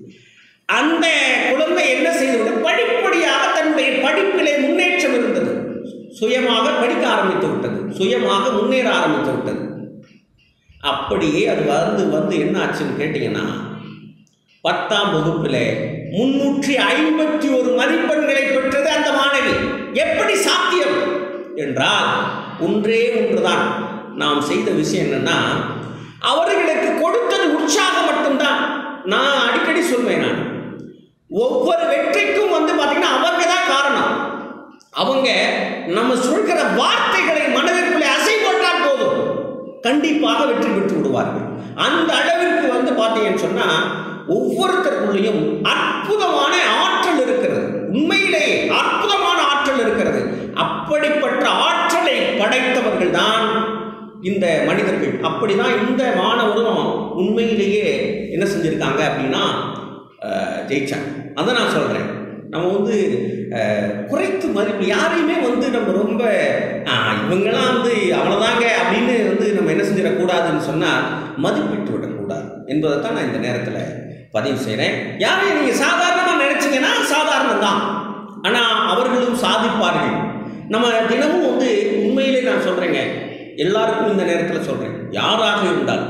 அந்த குழந்தை என்ன செய்தது படிப்படியாக தன்னுடைய படிப்பிலே முன்னேற்றம் இருந்தது சுயமாக படிக்க ஆரம்பித்து விட்டது சுயமாக முன்னேற ஆரம்பித்து விட்டது அப்படியே அது வந்து வந்து என்ன ஆச்சுன்னு கேட்டீங்கன்னா பத்தாம் வகுப்பில் முன்னூற்றி ஐம்பத்தி ஒரு மதிப்பெண்களை பெற்றது அந்த மாணவி எப்படி சாத்தியம் என்றால் ஒன்றே ஒன்றுதான் நாம் செய்த விஷயம் என்னன்னா அவர்களுக்கு கொடுத்தது உற்சாகம் மட்டும்தான் நான் அடிக்கடி சொல்வேன் நான் ஒவ்வொரு வெற்றிக்கும் வந்து பார்த்தீங்கன்னா அவங்க தான் காரணம் அவங்க நம்ம சொல்கிற வார்த்தைகளை மனதிற்குள்ளே அசை போட்டால் போதும் கண்டிப்பாக வெற்றி பெற்று விடுவார்கள் அந்த அளவிற்கு வந்து பார்த்தீங்கன்னு சொன்னா ஒவ்வொருத்தருக்குள்ளேயும் அற்புதமான ஆற்றல் இருக்கிறது உண்மையிலே அற்புதமான ஆற்றல் இருக்கிறது அப்படிப்பட்ட ஆற்றலை படைத்தவர்கள் தான் இந்த மனிதர்கள் அப்படிதான் இந்த மாணவரும் உண்மையிலேயே என்ன செஞ்சிருக்காங்க அப்படின்னா அஹ், ஜெயிச்சாங்க அதை நான் சொல்றேன் நம்ம வந்து அஹ், குறைத்து மதிப்பு யாரையுமே வந்து நம்ம ரொம்ப "ஆ, இவங்கெல்லாம் வந்து அவ்வளோதாங்க அப்படின்னு வந்து நம்ம என்ன செஞ்சிடக்கூடாதுன்னு சொன்னால் மதிப்பிட்டு விடக்கூடாது என்பதைத்தான் நான் இந்த நேரத்தில் பதிவு செய்கிறேன் யாரையும் நீங்கள் சாதாரணமாக நினச்சிங்கன்னா சாதாரணம் தான் ஆனால் அவர்களும் சாதிப்பார்கள் நம்ம தினமும் வந்து உண்மையிலே நான் சொல்கிறேங்க எல்லாருக்கும் இந்த நேரத்தில் சொல்கிறேன் யாராக இருந்தாலும்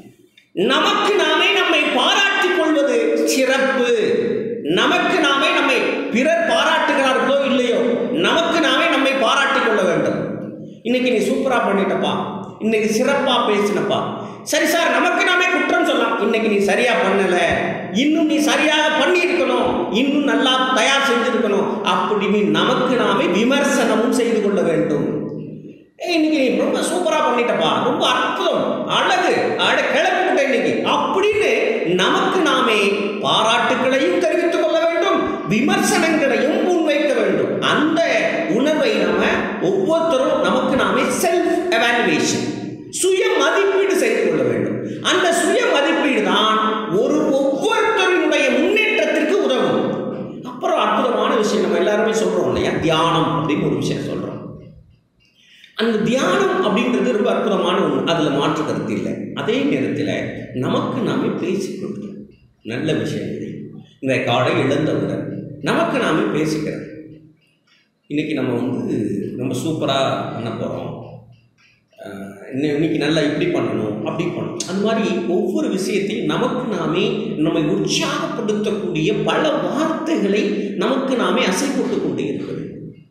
நமக்கு நாமே நம்மை பாராட்டிக் கொள்வது சிறப்பு நமக்கு நாமே நம்மை பிறர் பாராட்டுகிறார்களோ இல்லையோ நமக்கு நாமே நம்மை பாராட்டிக் கொள்ள வேண்டும் இன்னைக்கு நீ சூப்பரா பண்ணிட்டப்பா இன்னைக்கு சிறப்பா பேசினப்பா சரி சார் நமக்கு நாமே குற்றம் சொல்லலாம் இன்னைக்கு நீ சரியா பண்ணல இன்னும் நீ சரியாக பண்ணியிருக்கணும் இன்னும் நல்லா தயார் செஞ்சிருக்கணும் அப்படின்னு நமக்கு நாமே விமர்சனமும் செய்து கொள்ள வேண்டும் ஏய், இன்னைக்கு நீ ரொம்ப சூப்பரா பண்ணிட்டப்பா ரொம்ப அற்புதம் அழகு அட கிளப்பிவிட்ட இன்னைக்கு அப்படின்னு நமக்கு நாமே பாராட்டுகளையும் தெரிவித்துக் கொள்ள வேண்டும் விமர்சனங்களையும் முன்வைக்க வேண்டும் அந்த உணர்வை நாம ஒவ்வொருத்தரும் நமக்கு நாமே செல்ஃப் எவாலுவேஷன் சுய மதிப்பீடு செய்து கொள்ள வேண்டும் அந்த சுய மதிப்பீடு தான் ஒரு ஒவ்வொருத்தருடைய முன்னேற்றத்திற்கு உதவும் அப்புறம் அற்புதமான விஷயம் நம்ம எல்லாருமே சொல்றோம் இல்லையா தியானம் அப்படின்னு ஒரு விஷயம் சொல்றோம் அந்த தியானம் அப்படின்றது ரொம்ப அற்புதமான ஒன்று அதில் மாற்று கருத்து இல்லை அதே நேரத்தில் நமக்கு நாமே பேசிக்கொள்கிறோம் நல்ல விஷயங்களை இந்த காலை இழந்தவுடன் நமக்கு நாமே பேசிக்கிறோம் இன்றைக்கி நம்ம வந்து ரொம்ப சூப்பராக பண்ண போகிறோம் இன்னும் இன்னைக்கு நல்லா இப்படி பண்ணணும் அப்படி பண்ணணும் அந்த மாதிரி ஒவ்வொரு விஷயத்தையும் நமக்கு நாமே நம்மை உற்சாகப்படுத்தக்கூடிய பல வார்த்தைகளை நமக்கு நாமே அசை போட்டு கொண்டு இருக்க வேண்டும்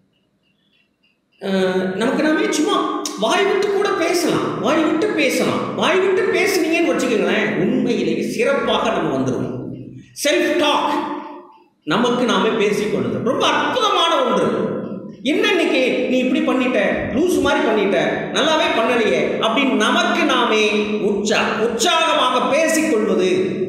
அஹ் நமக்கு நாமே சும்மா வாய் விட்டு கூட பேசலாம் வாய் விட்டு பேசலாம் வாய் விட்டு பேசுனீங்கன்னு வச்சுக்கோங்களேன் உண்மையிலேயே சிறப்பாக நம்ம வந்துடுவோம் செல்ஃப் டாக் நமக்கு நாமே பேசிக்கொள்ளுது ரொம்ப அற்புதமான ஒன்று என்ன இன்னைக்கு நீ இப்படி பண்ணிட்ட லூஸ் மாதிரி பண்ணிட்ட நல்லாவே பண்ணலையே அப்படின்னு நமக்கு நாமே உற்சா உற்சாகமாக பேசிக்கொள்வது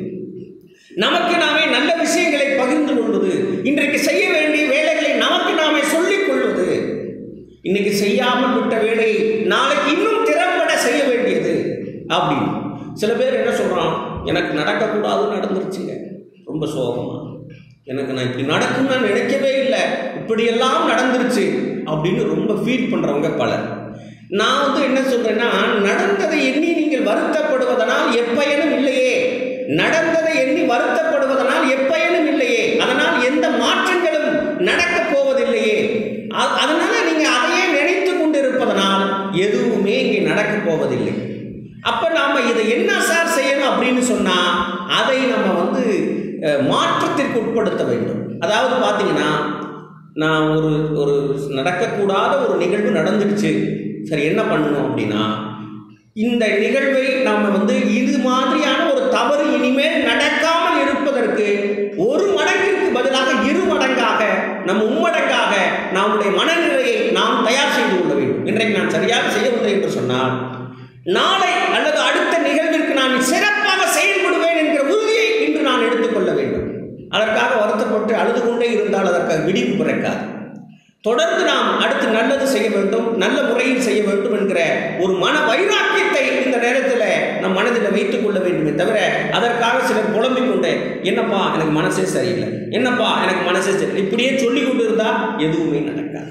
நமக்கு நாமே நல்ல விஷயங்களை பகிர்ந்து கொள்வது இன்றைக்கு செய்ய வேண்டிய வேலைகளை நமக்கு நாமே சொல்லிக் கொள்வது இன்னைக்கு செய்யாமல் விட்ட வேலையை நாளைக்கு இன்னும் திறம்பட செய்ய வேண்டியது அப்படின்னு சில பேர் என்ன சொல்றான் எனக்கு நடக்கக்கூடாதுன்னு நடந்துருச்சுங்க ரொம்ப சோகமா எனக்கு நான் இப்படி நடக்கும்னு நான் நினைக்கவே இல்லை இப்படியெல்லாம் நடந்துருச்சு அப்படின்னு ரொம்ப ஃபீல் பண்றவங்க பலர் நான் வந்து என்ன சொல்றேன்னா நடந்ததை எண்ணி நீங்கள் வருத்தப்படுவதனால் எப்பயனும் இல்லையே நடந்ததை எண்ணி வருத்தப்படுவதனால் எப்பயனும் இல்லையே அதனால் எந்த மாற்றங்களும் நடக்கப் போவதில்லையே அ- அதனால நீங்க அதையே நினைத்து கொண்டு இருப்பதனால் எதுவுமே இங்கே நடக்கப் போவதில்லை அப்ப நாம இதை என்ன சார் செய்யணும் அப்படின்னு சொன்னா அதை நம்ம வந்து அஹ், மாற்றத்திற்கு உட்படுத்த வேண்டும் அதாவது பார்த்தீங்கன்னா நான் ஒரு ஒரு நடக்கக்கூடாத ஒரு நிகழ்வு நடந்துடுச்சு சரி என்ன பண்ணணும் அப்படின்னா இந்த நிகழ்வை நாம் வந்து இது மாதிரியான ஒரு தவறு இனிமேல் நடக்காமல் இருப்பதற்கு ஒரு மடங்கிற்கு பதிலாக இரு மடங்காக நம் மும்மடங்காக நம்முடைய மனநிலையை நாம் தயார் செய்து கொள்ள வேண்டும் இன்றைக்கு நான் சரியாக செய்யவில்லை என்று சொன்னால் நாளை அல்லது அடுத்த நிகழ்விற்கு நான் சிறப்பாக செயல்படுவேன் என்கிற உறுதியை இன்று நான் எடுத்துக்கொள்ள வேண்டும் அதற்காக வருத்தப்பட்டு அழுது கொண்டே இருந்தால் அதற்கு விடிவு பிறக்காது தொடர்ந்து நாம் அடுத்து நல்லது செய்ய வேண்டும் நல்ல முறையில் செய்ய வேண்டும் என்கிற ஒரு மன வைராக்கியத்தை இந்த நேரத்தில் நம் மனதில் வைத்துக் கொள்ள வேண்டுமே தவிர அதற்காக சிலர் புலம்பிக் கொண்டு என்னப்பா எனக்கு மனசே சரியில்லை என்னப்பா எனக்கு மனசே சரியில்லை இப்படியே சொல்லி கொண்டு இருந்தால் எதுவுமே நடக்காது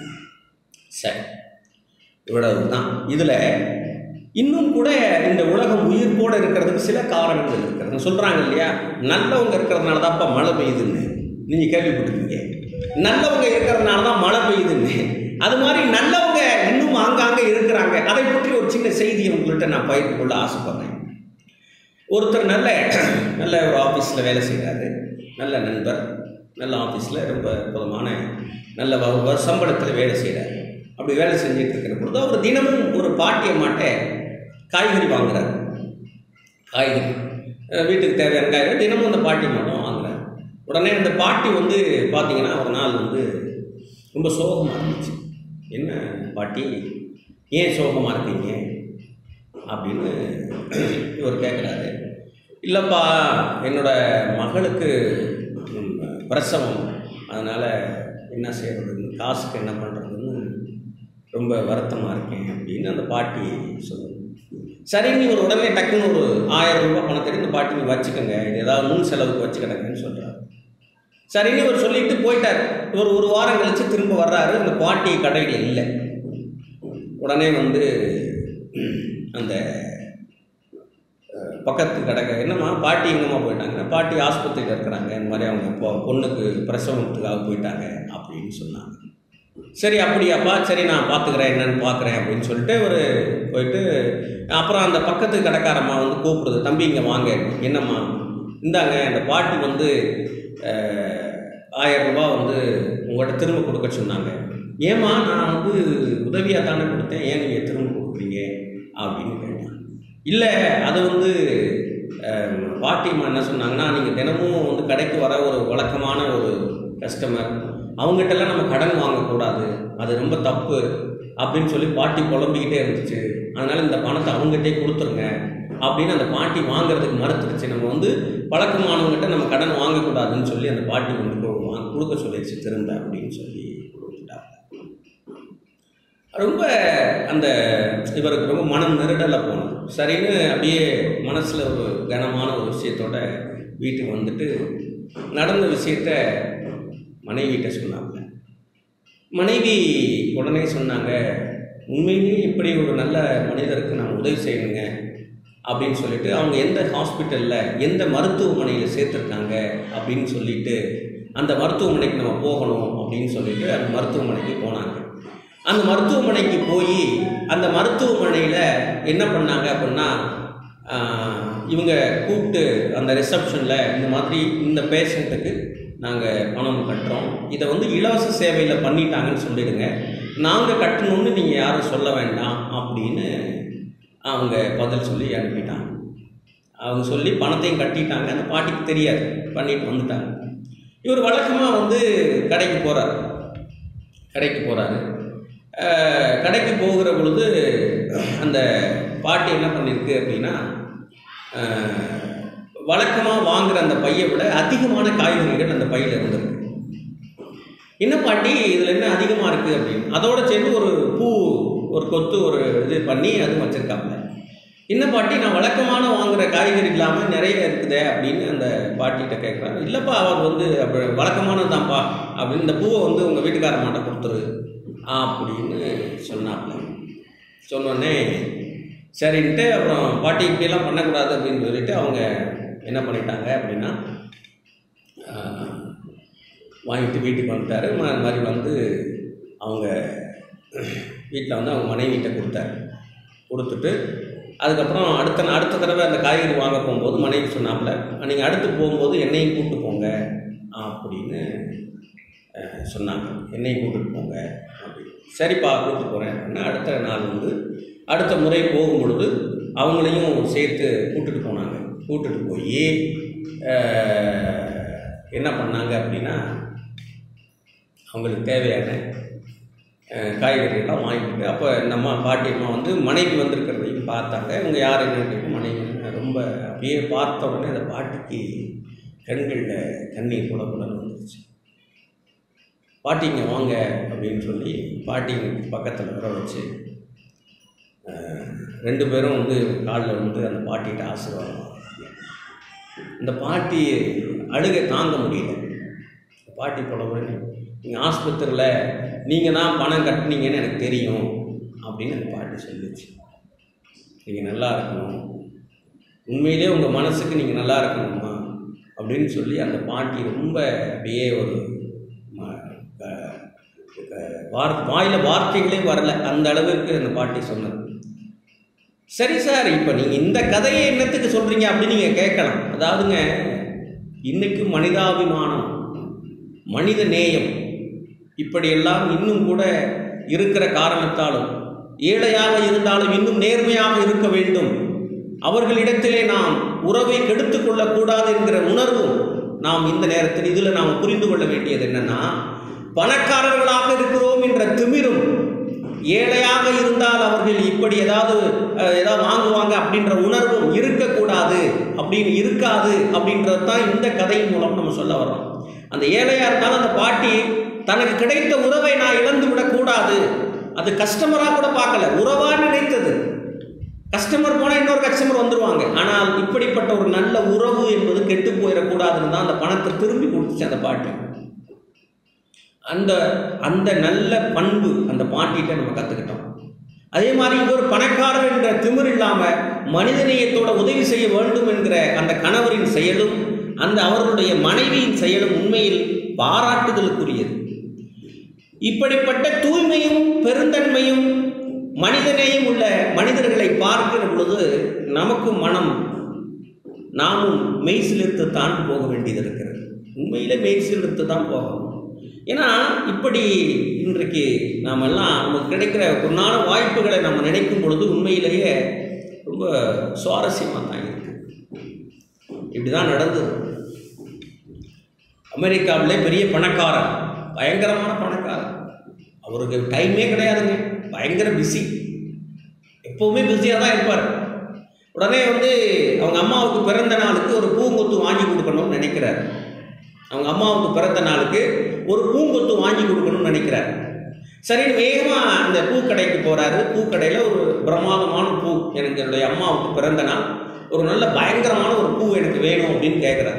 சரி இவ்வளவு தான் இதில் இன்னும் கூட இந்த உலகம் உயிர்ப்போடு இருக்கிறதுக்கு சில காரணங்கள் இருக்கிறது சொல்கிறாங்க இல்லையா நல்லவங்க இருக்கிறதுனால தான்ப்பா மழை பெய்யுதுன்னு நீங்கள் கேள்விப்பட்டிருக்கீங்க நல்லவங்க இருக்கிறதுனால தான் மழை பெய்யுதுன்னு அது மாதிரி நல்லவங்க இன்னும் ஆங்காங்கே இருக்கிறாங்க அதை பற்றி ஒரு சின்ன செய்தியை உங்கள்கிட்ட நான் பகிர்ந்து கொள்ள ஆசைப்படுறேன் ஒருத்தர் நல்ல நல்ல ஒரு ஆஃபீஸில் வேலை செய்கிறாரு நல்ல நண்பர் நல்ல ஆஃபீஸில் ரொம்ப அற்புதமான நல்ல வ- வ- சம்பளத்தில் வேலை செய்கிறாரு அப்படி வேலை செஞ்சுட்டு இருக்கிற பொழுது அவர் தினமும் ஒரு பாட்டியம்மாட்ட காய்கறி வாங்குறாரு காய்கறி அஹ் வீட்டுக்கு தேவையான காய்கறி தினமும் அந்த பாட்டியம்மா தான் வாங்குறாரு உடனே அந்த பாட்டி வந்து பார்த்தீங்கன்னா ஒரு நாள் வந்து ரொம்ப சோகமாக இருந்துச்சு என்ன பாட்டி ஏன் சோகமாக இருக்கீங்க அப்படின்னு இவர் கேட்குறாரு இல்லைப்பா என்னோட மகளுக்கு ம், பிரசவம் அதனால் என்ன செய்யறதுன்னு காசுக்கு என்ன பண்ணுறதுன்னு ரொம்ப வருத்தமாக இருக்கேன் அப்படின்னு அந்த பாட்டி சொல்லுது சரின்னு இவர் உடனே டக்குன்னு ஒரு ஆயிரம் ரூபாய் பணத்தை இந்த பாட்டி நீ வச்சுக்கோங்க இது ஏதாவது முன் செலவுக்கு வச்சுக்கிடங்கன்னு சொல்கிறார் சரின்னு இவர் சொல்லிட்டு போயிட்டார் இவர் ஒரு வாரம் கழிச்சு திரும்ப வர்றாரு அந்த பாட்டி கடையில் இல்லை உடனே வந்து அந்த அஹ், பக்கத்து கடை என்னம்மா பாட்டி எங்கம்மா போயிட்டாங்க பாட்டி ஆஸ்பத்திரியில் இருக்கிறாங்க இந்த மாதிரி அவங்க பொ பொண்ணுக்கு பிரசவத்துக்காக போயிட்டாங்க அப்படின்னு சொன்னாங்க சரி அப்படியாப்பா சரி நான் பார்த்துக்கிறேன் என்னன்னு பார்க்குறேன் அப்படின்னு சொல்லிட்டு ஒரு போயிட்டு அப்புறம் அந்த பக்கத்து கடைக்காரம்மா வந்து கூப்பிடுது தம்பி இங்கே வாங்க என்னம்மா இந்தாங்க அந்த பாட்டி வந்து அஹ், ஆயிரம் ரூபாய் வந்து உங்கள்கிட்ட திரும்ப கொடுக்க சொன்னாங்க ஏம்மா நான் வந்து உதவியாக தானே கொடுத்தேன் ஏன் நீங்கள் திரும்ப கொடுக்குறீங்க அப்படின்னு கேட்டேன் இல்லை அது வந்து அஹ், பாட்டிம்மா என்ன சொன்னாங்கன்னா நீங்கள் தினமும் வந்து கடைக்கு வர ஒரு வழக்கமான ஒரு கஸ்டமர் அவங்ககிட்டலாம் நம்ம கடன் வாங்கக்கூடாது அது ரொம்ப தப்பு அப்படின்னு சொல்லி பாட்டி புலம்பிக்கிட்டே இருந்துச்சு அதனால் இந்த பணத்தை அவங்ககிட்டே கொடுத்துருங்க அப்படின்னு அந்த பாட்டி வாங்குறதுக்கு மறுத்துருச்சு நம்ம வந்து பழக்கமானவங்ககிட்ட நம்ம கடன் வாங்கக்கூடாதுன்னு சொல்லி அந்த பாட்டி வந்து கொ- வாங்க கொடுக்க சொல்லிடுச்சு திரும்ப அப்படின்னு சொல்லி கொடுத்துட்டாங்க ரொம்ப அந்த இவருக்கு ரொம்ப மனம் நெருடலாக போனது சரின்னு அப்படியே மனசில் ஒரு கனமான ஒரு விஷயத்தோட வீட்டுக்கு வந்துட்டு நடந்த விஷயத்த மனைவிகிட்ட சொன்னாங்க மனைவி உடனே சொன்னாங்க உண்மையிலேயே இப்படி ஒரு நல்ல மனிதருக்கு நம்ம உதவி செய்யணுங்க அப்படின்னு சொல்லிட்டு அவங்க எந்த ஹாஸ்பிட்டலில் எந்த மருத்துவமனையில் சேர்த்துருக்காங்க அப்படின்னு சொல்லிட்டு அந்த மருத்துவமனைக்கு நம்ம போகணும் அப்படின்னு சொல்லிட்டு அந்த மருத்துவமனைக்கு போனாங்க அந்த மருத்துவமனைக்கு போய் அந்த மருத்துவமனையில் என்ன பண்ணாங்க அப்படின்னா ஆஹ், இவங்க கூப்பிட்டு அந்த ரிசப்ஷனில் இந்த மாதிரி இந்த பேஷண்ட்டுக்கு நாங்கள் பணம் கட்டுறோம் இதை வந்து இலவச சேவையில் பண்ணிட்டாங்கன்னு சொல்லிடுங்க நாங்கள் கட்டணும்னு நீங்கள் யாரும் சொல்ல வேண்டாம் அப்படின்னு அவங்க பதில் சொல்லி அனுப்பிட்டாங்க அவங்க சொல்லி பணத்தையும் கட்டிட்டாங்க அந்த பாட்டிக்கு தெரியாது பண்ணிட்டு வந்துட்டாங்க இவர் வழக்கமாக வந்து கடைக்கு போகிறார் கடைக்கு போகிறாரு கடைக்கு போகிற பொழுது அந்த பாட்டி என்ன பண்ணியிருக்கு அப்படின்னா வழக்கமாக வாங்குற அந்த பையை விட அதிகமான காய்கறிகள் அந்த பையில் இருந்திருக்கு என்ன பாட்டி இதில் என்ன அதிகமாக இருக்குது அப்படின்னு அதோட சேர்ந்து ஒரு பூ ஒரு கொத்து ஒரு இது பண்ணி அது வச்சுருக்காங்க என்ன பாட்டி நான் வழக்கமான வாங்குற காய்கறி இல்லாமல் நிறைய இருக்குதே அப்படின்னு அந்த பாட்டிகிட்ட கேட்குறாங்க இல்லைப்பா அவர் வந்து அப்படி வழக்கமானதுதான்ப்பா அப்படின்னு இந்த பூவை வந்து உங்கள் வீட்டுக்காரமாட்ட கொடுத்துரு அப்படின்னு சொன்னாப்புல சொன்னோடனே சரின்ட்டு அப்புறம் பாட்டி இப்படியெல்லாம் பண்ணக்கூடாது அப்படின்னு சொல்லிட்டு அவங்க என்ன பண்ணிட்டாங்க அப்படின்னா ஆஹ், வாங்கிட்டு வீட்டுக்கு வந்துட்டாரு ம- மாதிரி வந்து அவங்க வீட்டில் வந்து அவங்க மனைவிட்ட கொடுத்தாரு கொடுத்துட்டு அதுக்கப்புறம் அடுத்த நா- அடுத்த தடவை அந்த காய்கறி வாங்க போகும்போது மனைவி சொன்னாப்புல நீங்கள் அடுத்து போகும்போது என்னையும் கூப்பிட்டு போங்க அப்படின்னு அஹ், சொன்னாங்க என்னையும் கூப்பிட்டு போங்க அப்படின்னு சரிப்பா கூப்பிட்டு போகிறேன் அப்படின்னா அடுத்த நாள் வந்து அடுத்த முறை போகும் பொழுது அவங்களையும் சேர்த்து கூட்டிட்டு போனாங்க கூட்டிட்டு போய் என்ன பண்ணாங்க அப்படின்னா அவங்களுக்கு தேவையான அஹ், காய்கறிகள்லாம் வாங்கிட்டு அப்போ நம்ம பாட்டி அம்மா வந்து மனைவி வந்திருக்கிறதையும் பார்த்தாங்க இவங்க யார் என்னன்னு மனைவி ரொம்ப அப்படியே பார்த்த உடனே அந்த பாட்டிக்கு கண்களில் கண்ணீர் கூட கூட வந்துருச்சு பாட்டிங்க வாங்க அப்படின்னு சொல்லி பாட்டிங்க பக்கத்தில் வர வச்சு அஹ், ரெண்டு பேரும் வந்து காலில் வந்து அந்த பாட்டிகிட்ட ஆசீர்வாதம் வாங்கினாங்க. இந்த பாட்டி அழுகை தாங்க முடியல இந்த பாட்டி போல உடனே நீங்கள் ஆஸ்பத்திரியில் நீங்கள் தான் பணம் கட்டினீங்கன்னு எனக்கு தெரியும் அப்படின்னு அந்த பாட்டி சொல்லுச்சு நீங்கள் நல்லா இருக்கணும் உண்மையிலே உங்கள் மனசுக்கு நீங்கள் நல்லா இருக்கணுமா அப்படின்னு சொல்லி அந்த பாட்டி ரொம்ப அப்படியே ஒரு ம- க- க- வார் வாயில் வார்த்தைகளே வரல அந்த அளவுக்கு அந்த பாட்டி சொன்னது சரி சார் இப்போ நீங்கள் இந்த கதையை என்னத்துக்கு சொல்கிறீங்க அப்படின்னு நீங்கள் கேட்கலாம் அதாவதுங்க இன்னைக்கு மனிதாபிமானம் மனித நேயம் இப்படியெல்லாம் இன்னும் கூட இருக்கிற காரணத்தாலும் ஏழையாக இருந்தாலும் இன்னும் நேர்மையாக இருக்க வேண்டும் அவர்களிடத்திலே நாம் உறவை கெடுத்துக் கொள்ளக்கூடாது என்கிற உணர்வும் நாம் இந்த நேரத்தில் இதில் நாம் புரிந்து கொள்ள வேண்டியது என்னன்னா பணக்காரர்களாக இருக்கிறோம் என்ற திமிரும் ஏழையாக இருந்தால் அவர்கள் இப்படி ஏதாவது அஹ், ஏதாவது வாங்குவாங்க அப்படின்ற உணர்வும் இருக்கக்கூடாது அப்படின்னு இருக்காது அப்படின்றது தான் இந்த கதையின் மூலம் நம்ம சொல்ல வரோம் அந்த ஏழையாக இருந்தாலும் அந்த பாட்டி தனக்கு கிடைத்த உறவை நான் இழந்து விடக்கூடாது அது கஸ்டமராக கூட பார்க்கல உறவாக நினைத்தது கஸ்டமர் போனால் இன்னொரு கஸ்டமர் வந்துருவாங்க ஆனால் இப்படிப்பட்ட ஒரு நல்ல உறவு என்பது கெட்டு போயிடக்கூடாதுன்னு தான் அந்த பணத்தை திரும்பி கொடுத்துச்சு அந்த பாட்டி அந்த அந்த நல்ல பண்பு அந்த பாட்டிகிட்ட நம்ம கற்றுக்கிட்டோம் அதே மாதிரி இவர் பணக்காரர் என்ற திமிர் இல்லாமல் மனிதநேயத்தோட உதவி செய்ய வேண்டும் என்கிற அந்த கணவரின் செயலும் அந்த அவர்களுடைய மனைவியின் செயலும் உண்மையில் பாராட்டுதலுக்குரியது இப்படிப்பட்ட தூய்மையும் பெருந்தன்மையும் மனிதநேயம் உள்ள மனிதர்களை பார்க்கிற பொழுது நமக்கு மனம் நாமும் மெய்சிலிர்த்து தான் போக வேண்டியது இருக்கிறது உண்மையிலே மெய்சிலிர்த்து தான் போகணும் ஏன்னா இப்படி இன்றைக்கு நாம் எல்லாம் நமக்கு கிடைக்கிற பொன்னான வாய்ப்புகளை நம்ம நினைக்கும் பொழுது உண்மையிலேயே ரொம்ப சுவாரஸ்யமாக தான் இருக்கு இப்படி தான் நடந்தது அமெரிக்காவிலே பெரிய பணக்காரர் பயங்கரமான பணக்காரர் அவருக்கு டைமே கிடையாதுங்க பயங்கர பிஸி எப்போவுமே பிஸியாக தான் இருப்பார் உடனே வந்து அவங்க அம்மாவுக்கு பிறந்த நாளுக்கு ஒரு பூங்கொத்து வாங்கி கொடுக்கணும்னு நினைக்கிறார் அவங்க அம்மாவுக்கு பிறந்த நாளுக்கு ஒரு பூங்கொத்து வாங்கி கொடுக்கணும்னு நினைக்கிறார் சரின்னு வேகமாக அந்த பூக்கடைக்கு போகிறாரு பூக்கடையில் ஒரு பிரமாதமான பூ எனக்கு என்னுடைய அம்மாவுக்கு பிறந்த நாள் ஒரு நல்ல பயங்கரமான ஒரு பூ எனக்கு வேணும் அப்படின்னு கேட்குறாரு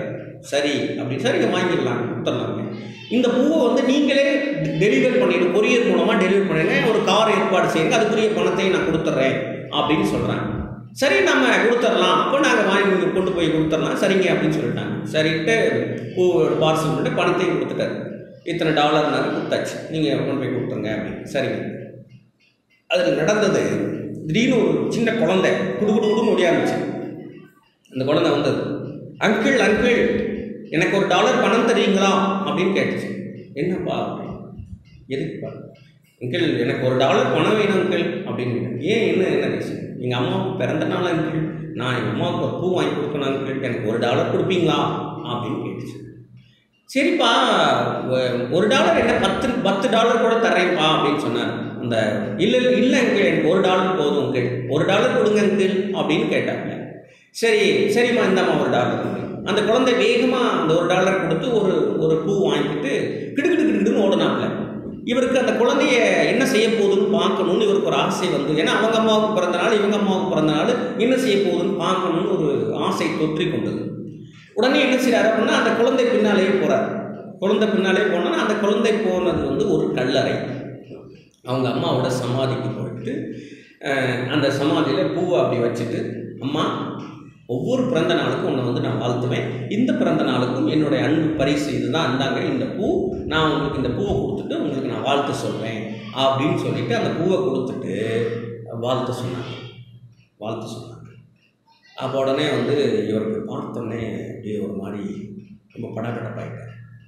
சரி அப்படின்னு சரிங்க வாங்கிடலாம் கொடுத்துடலாங்க இந்த பூவை வந்து நீங்களே டெலிவர் பண்ணிடுங்க கொரியர் மூலமாக டெலிவர் பண்ணிடுங்க ஒரு கார் ஏற்பாடு செய்யுங்க அதுக்குரிய பணத்தை நான் கொடுத்துட்றேன் அப்படின்னு சொல்கிறாங்க சரி நம்ம கொடுத்துடலாம் அப்போ நாங்கள் வாங்கி இங்கே கொண்டு போய் கொடுத்துடலாம் சரிங்க அப்படின்னு சொல்லிட்டாங்க சரின்ட்டு பூ பார்சல் பண்ணிட்டு பணத்தையும் கொடுத்துட்டாரு இத்தனை டாலர் நாங்கள் கொடுத்தாச்சு நீங்கள் கொண்டு போய் கொடுத்துருங்க அப்படின்னு சரிங்க அதில் நடந்தது திடீர்னு ஒரு சின்ன குழந்தை குடு குடு குடுன்னு ஓடியாருந்துச்சு அந்த குழந்தை வந்தது அங்கிள் அங்கிள் எனக்கு ஒரு டாலர் பணம் தருவீங்களா அப்படின்னு கேட்டுச்சு என்னப்பா அப்படின்னு எதுக்குப்பா அங்கிள் எனக்கு ஒரு டாலர் பணம் வேணும் அங்கிள் அப்படின்னு ஏன் என்ன என்ன விஷயம் எங்கள் அம்மாவுக்கு பிறந்த நாள் அங்கிள் நான் எங்கள் அம்மாவுக்கு ஒரு பூ வாங்கி கொடுக்கணும் அங்கிள் எனக்கு ஒரு டாலர் கொடுப்பீங்களா அப்படின்னு கேட்டுச்சு சரிப்பா ஒ- ஒரு டாலர் என்ன பத்து பத்து டாலர் கூட தர்றேன்ப்பா அப்படின்னு சொன்னார் அந்த இல்லை இல்லை அங்கிள் எனக்கு ஒரு டாலர் போதும் அங்கிள் ஒரு டாலர் கொடுங்க அங்கிள் அப்படின்னு கேட்டாங்க சரி சரிம்மா இந்தாம்மா ஒரு டாலர் அங்கிள். அந்த குழந்தை வேகமாக அந்த ஒரு டாலர் கொடுத்து ஒரு ஒரு பூ வாங்கிட்டு கிடுக்கிடு கிடுக்கிடுன்னு ஓடினாப்ல இவருக்கு அந்த குழந்தைய என்ன செய்ய போகுதுன்னு பார்க்கணும்னு இவருக்கு ஒரு ஆசை வந்து ஏன்னா அவங்க அம்மாவுக்கு பிறந்த நாள் இவங்க அம்மாவுக்கு பிறந்த நாள் என்ன செய்ய போகுதுன்னு பார்க்கணும்னு ஒரு ஆசை தொற்றி கொண்டது உடனே என்ன செய்றாரு அப்படின்னா அந்த குழந்தை பின்னாலேயே போறார் குழந்தை பின்னாலே போனா அந்த குழந்தை போனது வந்து ஒரு கல்லறை அவங்க அம்மாவோட சமாதிக்கு போயிட்டு அஹ், அந்த சமாதியில் பூவை அப்படி வச்சுட்டு அம்மா ஒவ்வொரு பிறந்த நாளுக்கும் உன்னை வந்து நான் வாழ்த்துவேன் இந்த பிறந்த நாளுக்கும் என்னுடைய அன்பு பரிசு இதுதான் இந்தாங்க இந்த பூ நான் உங்களுக்கு இந்த பூவை கொடுத்துட்டு உங்களுக்கு நான் வாழ்த்து சொல்வேன் அப்படின்னு சொல்லிட்டு அந்த பூவை கொடுத்துட்டு வாழ்த்து சொன்னாங்க வாழ்த்து சொன்னாங்க அப்போ உடனே வந்து இவருக்கு பார்த்தோன்னே அப்படியே ஒரு மாதிரி ரொம்ப படபடப்பாயிட்டார்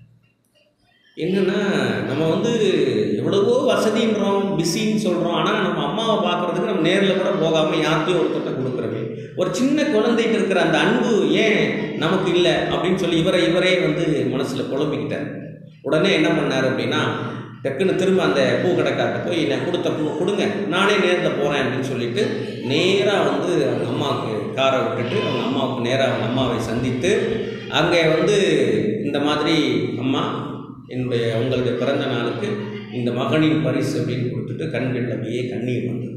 என்னன்னா நம்ம வந்து எவ்வளவோ வசதின்றோம் பிஸின்னு சொல்கிறோம் ஆனால் நம்ம அம்மாவை பார்க்குறதுக்கு நம்ம நேரில் கூட போகாமல் யார்கிட்டயும் ஒருத்தர்கிட்ட கொடுக்குறோமே ஒரு சின்ன குழந்தைகிட்ட இருக்கிற அந்த அன்பு ஏன் நமக்கு இல்லை அப்படின்னு சொல்லி இவரை இவரே வந்து மனசில் குழம்பிக்கிட்டார் உடனே என்ன பண்ணார் அப்படின்னா டக்குன்னு திரும்ப அந்த பூ கடைக்கார்ட்ட போய் நான் கொடுத்த பூ கொடுங்க நானே நேரில் போகிறேன் அப்படின்னு சொல்லிட்டு நேராக வந்து அவங்க அம்மாவுக்கு காரை விட்டுட்டு அவங்க அம்மாவுக்கு நேராக அவங்க அம்மாவை சந்தித்து அங்கே வந்து இந்த மாதிரி அம்மா என்னுடைய உங்களுடைய பிறந்த நாளுக்கு இந்த மகனின் பரிசு அப்படின்னு கொடுத்துட்டு கண்களில் அப்படியே கண்ணீர் வந்தது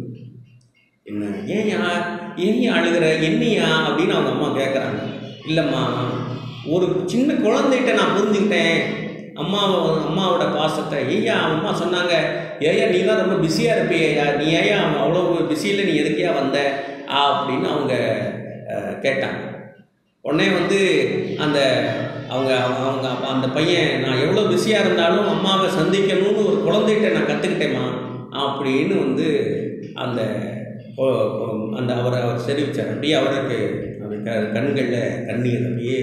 என்ன ஏன்யா ஏன் அழுகிற என்னையா அப்படின்னு அவங்க அம்மா கேட்குறாங்க இல்லைம்மா ஒரு சின்ன குழந்தைகிட்ட நான் புரிஞ்சுக்கிட்டேன் அம்மாவை அம்மாவோட பாசத்தை ஐயா அம்மா சொன்னாங்க ஏயா நீ தான் ரொம்ப பிஸியாக இருப்பியா நீ ஏயா அவ்வளோ பிஸியில் நீ எதுக்கையா வந்த அப்படின்னு அவங்க அஹ், கேட்டாங்க உடனே வந்து அந்த அவங்க அவங்க அப்ப அந்த பையன் நான் எவ்வளோ பிஸியாக இருந்தாலும் அம்மாவை சந்திக்கணும்னு ஒரு குழந்தைகிட்ட நான் கற்றுக்கிட்டேம்மா அப்படின்னு வந்து அந்த கொ- கொ- அந்த அவரை அவர் தெரிவித்தார் அப்படியே அவருக்கு அந்த க கண்களில் கண்ணீர் அப்படியே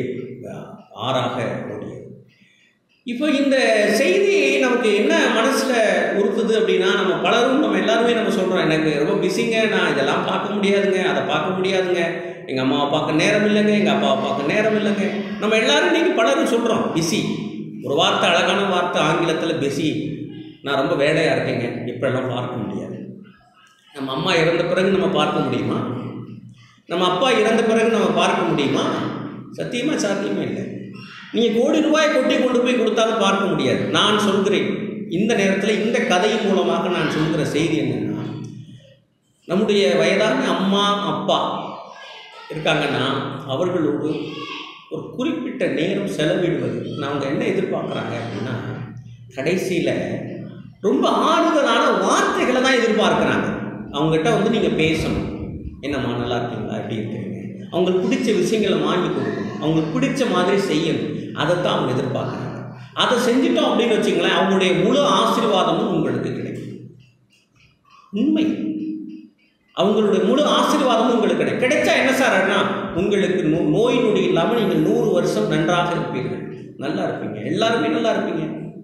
ஆறாக ஓடியது இப்போ இந்த செய்தி நமக்கு என்ன மனசில் உறுத்துது அப்படின்னா நம்ம பலரும் நம்ம எல்லாருமே நம்ம சொல்கிறோம் எனக்கு ரொம்ப பிஸிங்க நான் இதெல்லாம் பார்க்க முடியாதுங்க அதை பார்க்க முடியாதுங்க எங்கள் அம்மாவை பார்க்க நேரம் இல்லைங்க எங்கள் அப்பாவை பார்க்க நேரம் இல்லைங்க நம்ம எல்லாரும் இன்றைக்கி பலரும் சொல்கிறோம் பிஸி ஒரு வார்த்தை அழகான வார்த்தை ஆங்கிலத்தில் பிஸி நான் ரொம்ப வேலையாக இருக்கேங்க இப்பெல்லாம் பார்க்க முடியாது நம்ம அம்மா இறந்த பிறகு நம்ம பார்க்க முடியுமா நம்ம அப்பா இறந்த பிறகு நம்ம பார்க்க முடியுமா சத்தியமாக சாத்தியமே இல்லை நீங்கள் கோடி ரூபாய் கொட்டி கொண்டு போய் கொடுத்தாலும் பார்க்க முடியாது நான் சொல்கிறேன் இந்த நேரத்தில் இந்த கதையின் மூலமாக நான் சொல்கிற செய்தி என்னன்னா நம்முடைய வயதான அம்மா அப்பா இருக்காங்கன்னா அவர்களோடு ஒரு குறிப்பிட்ட நேரம் செலவிடுவது அவங்க என்ன எதிர்பார்க்குறாங்க அப்படின்னா கடைசியில் ரொம்ப ஆறுதலான வார்த்தைகளை தான் எதிர்பார்க்குறாங்க அவங்ககிட்ட வந்து நீங்கள் பேசணும் என்னம்மா நல்லா இருக்கீங்களா எப்படி இருக்கீங்க அவங்களுக்கு பிடிச்ச விஷயங்களை வாங்கி கொடுக்கணும் அவங்களுக்கு பிடிச்ச மாதிரி செய்யணும் அதைத்தான் அவங்க எதிர்பார்க்குறாங்க அதை செஞ்சுட்டோம் அப்படின்னு வச்சுங்களேன் அவங்களுடைய முழு ஆசீர்வாதமும் உங்களுக்கு கிடைக்கும் உண்மை அவங்களுடைய முழு ஆசீர்வாதமும் உங்களுக்கு கிடைக்கும் கிடைச்சா என்ன சார் அண்ணா உங்களுக்கு நோ நோய் நொடி இல்லாமல் நீங்கள் நூறு வருஷம் நன்றாக இருப்பீர்கள் நல்லா இருப்பீங்க எல்லாருமே நல்லா இருப்பீங்க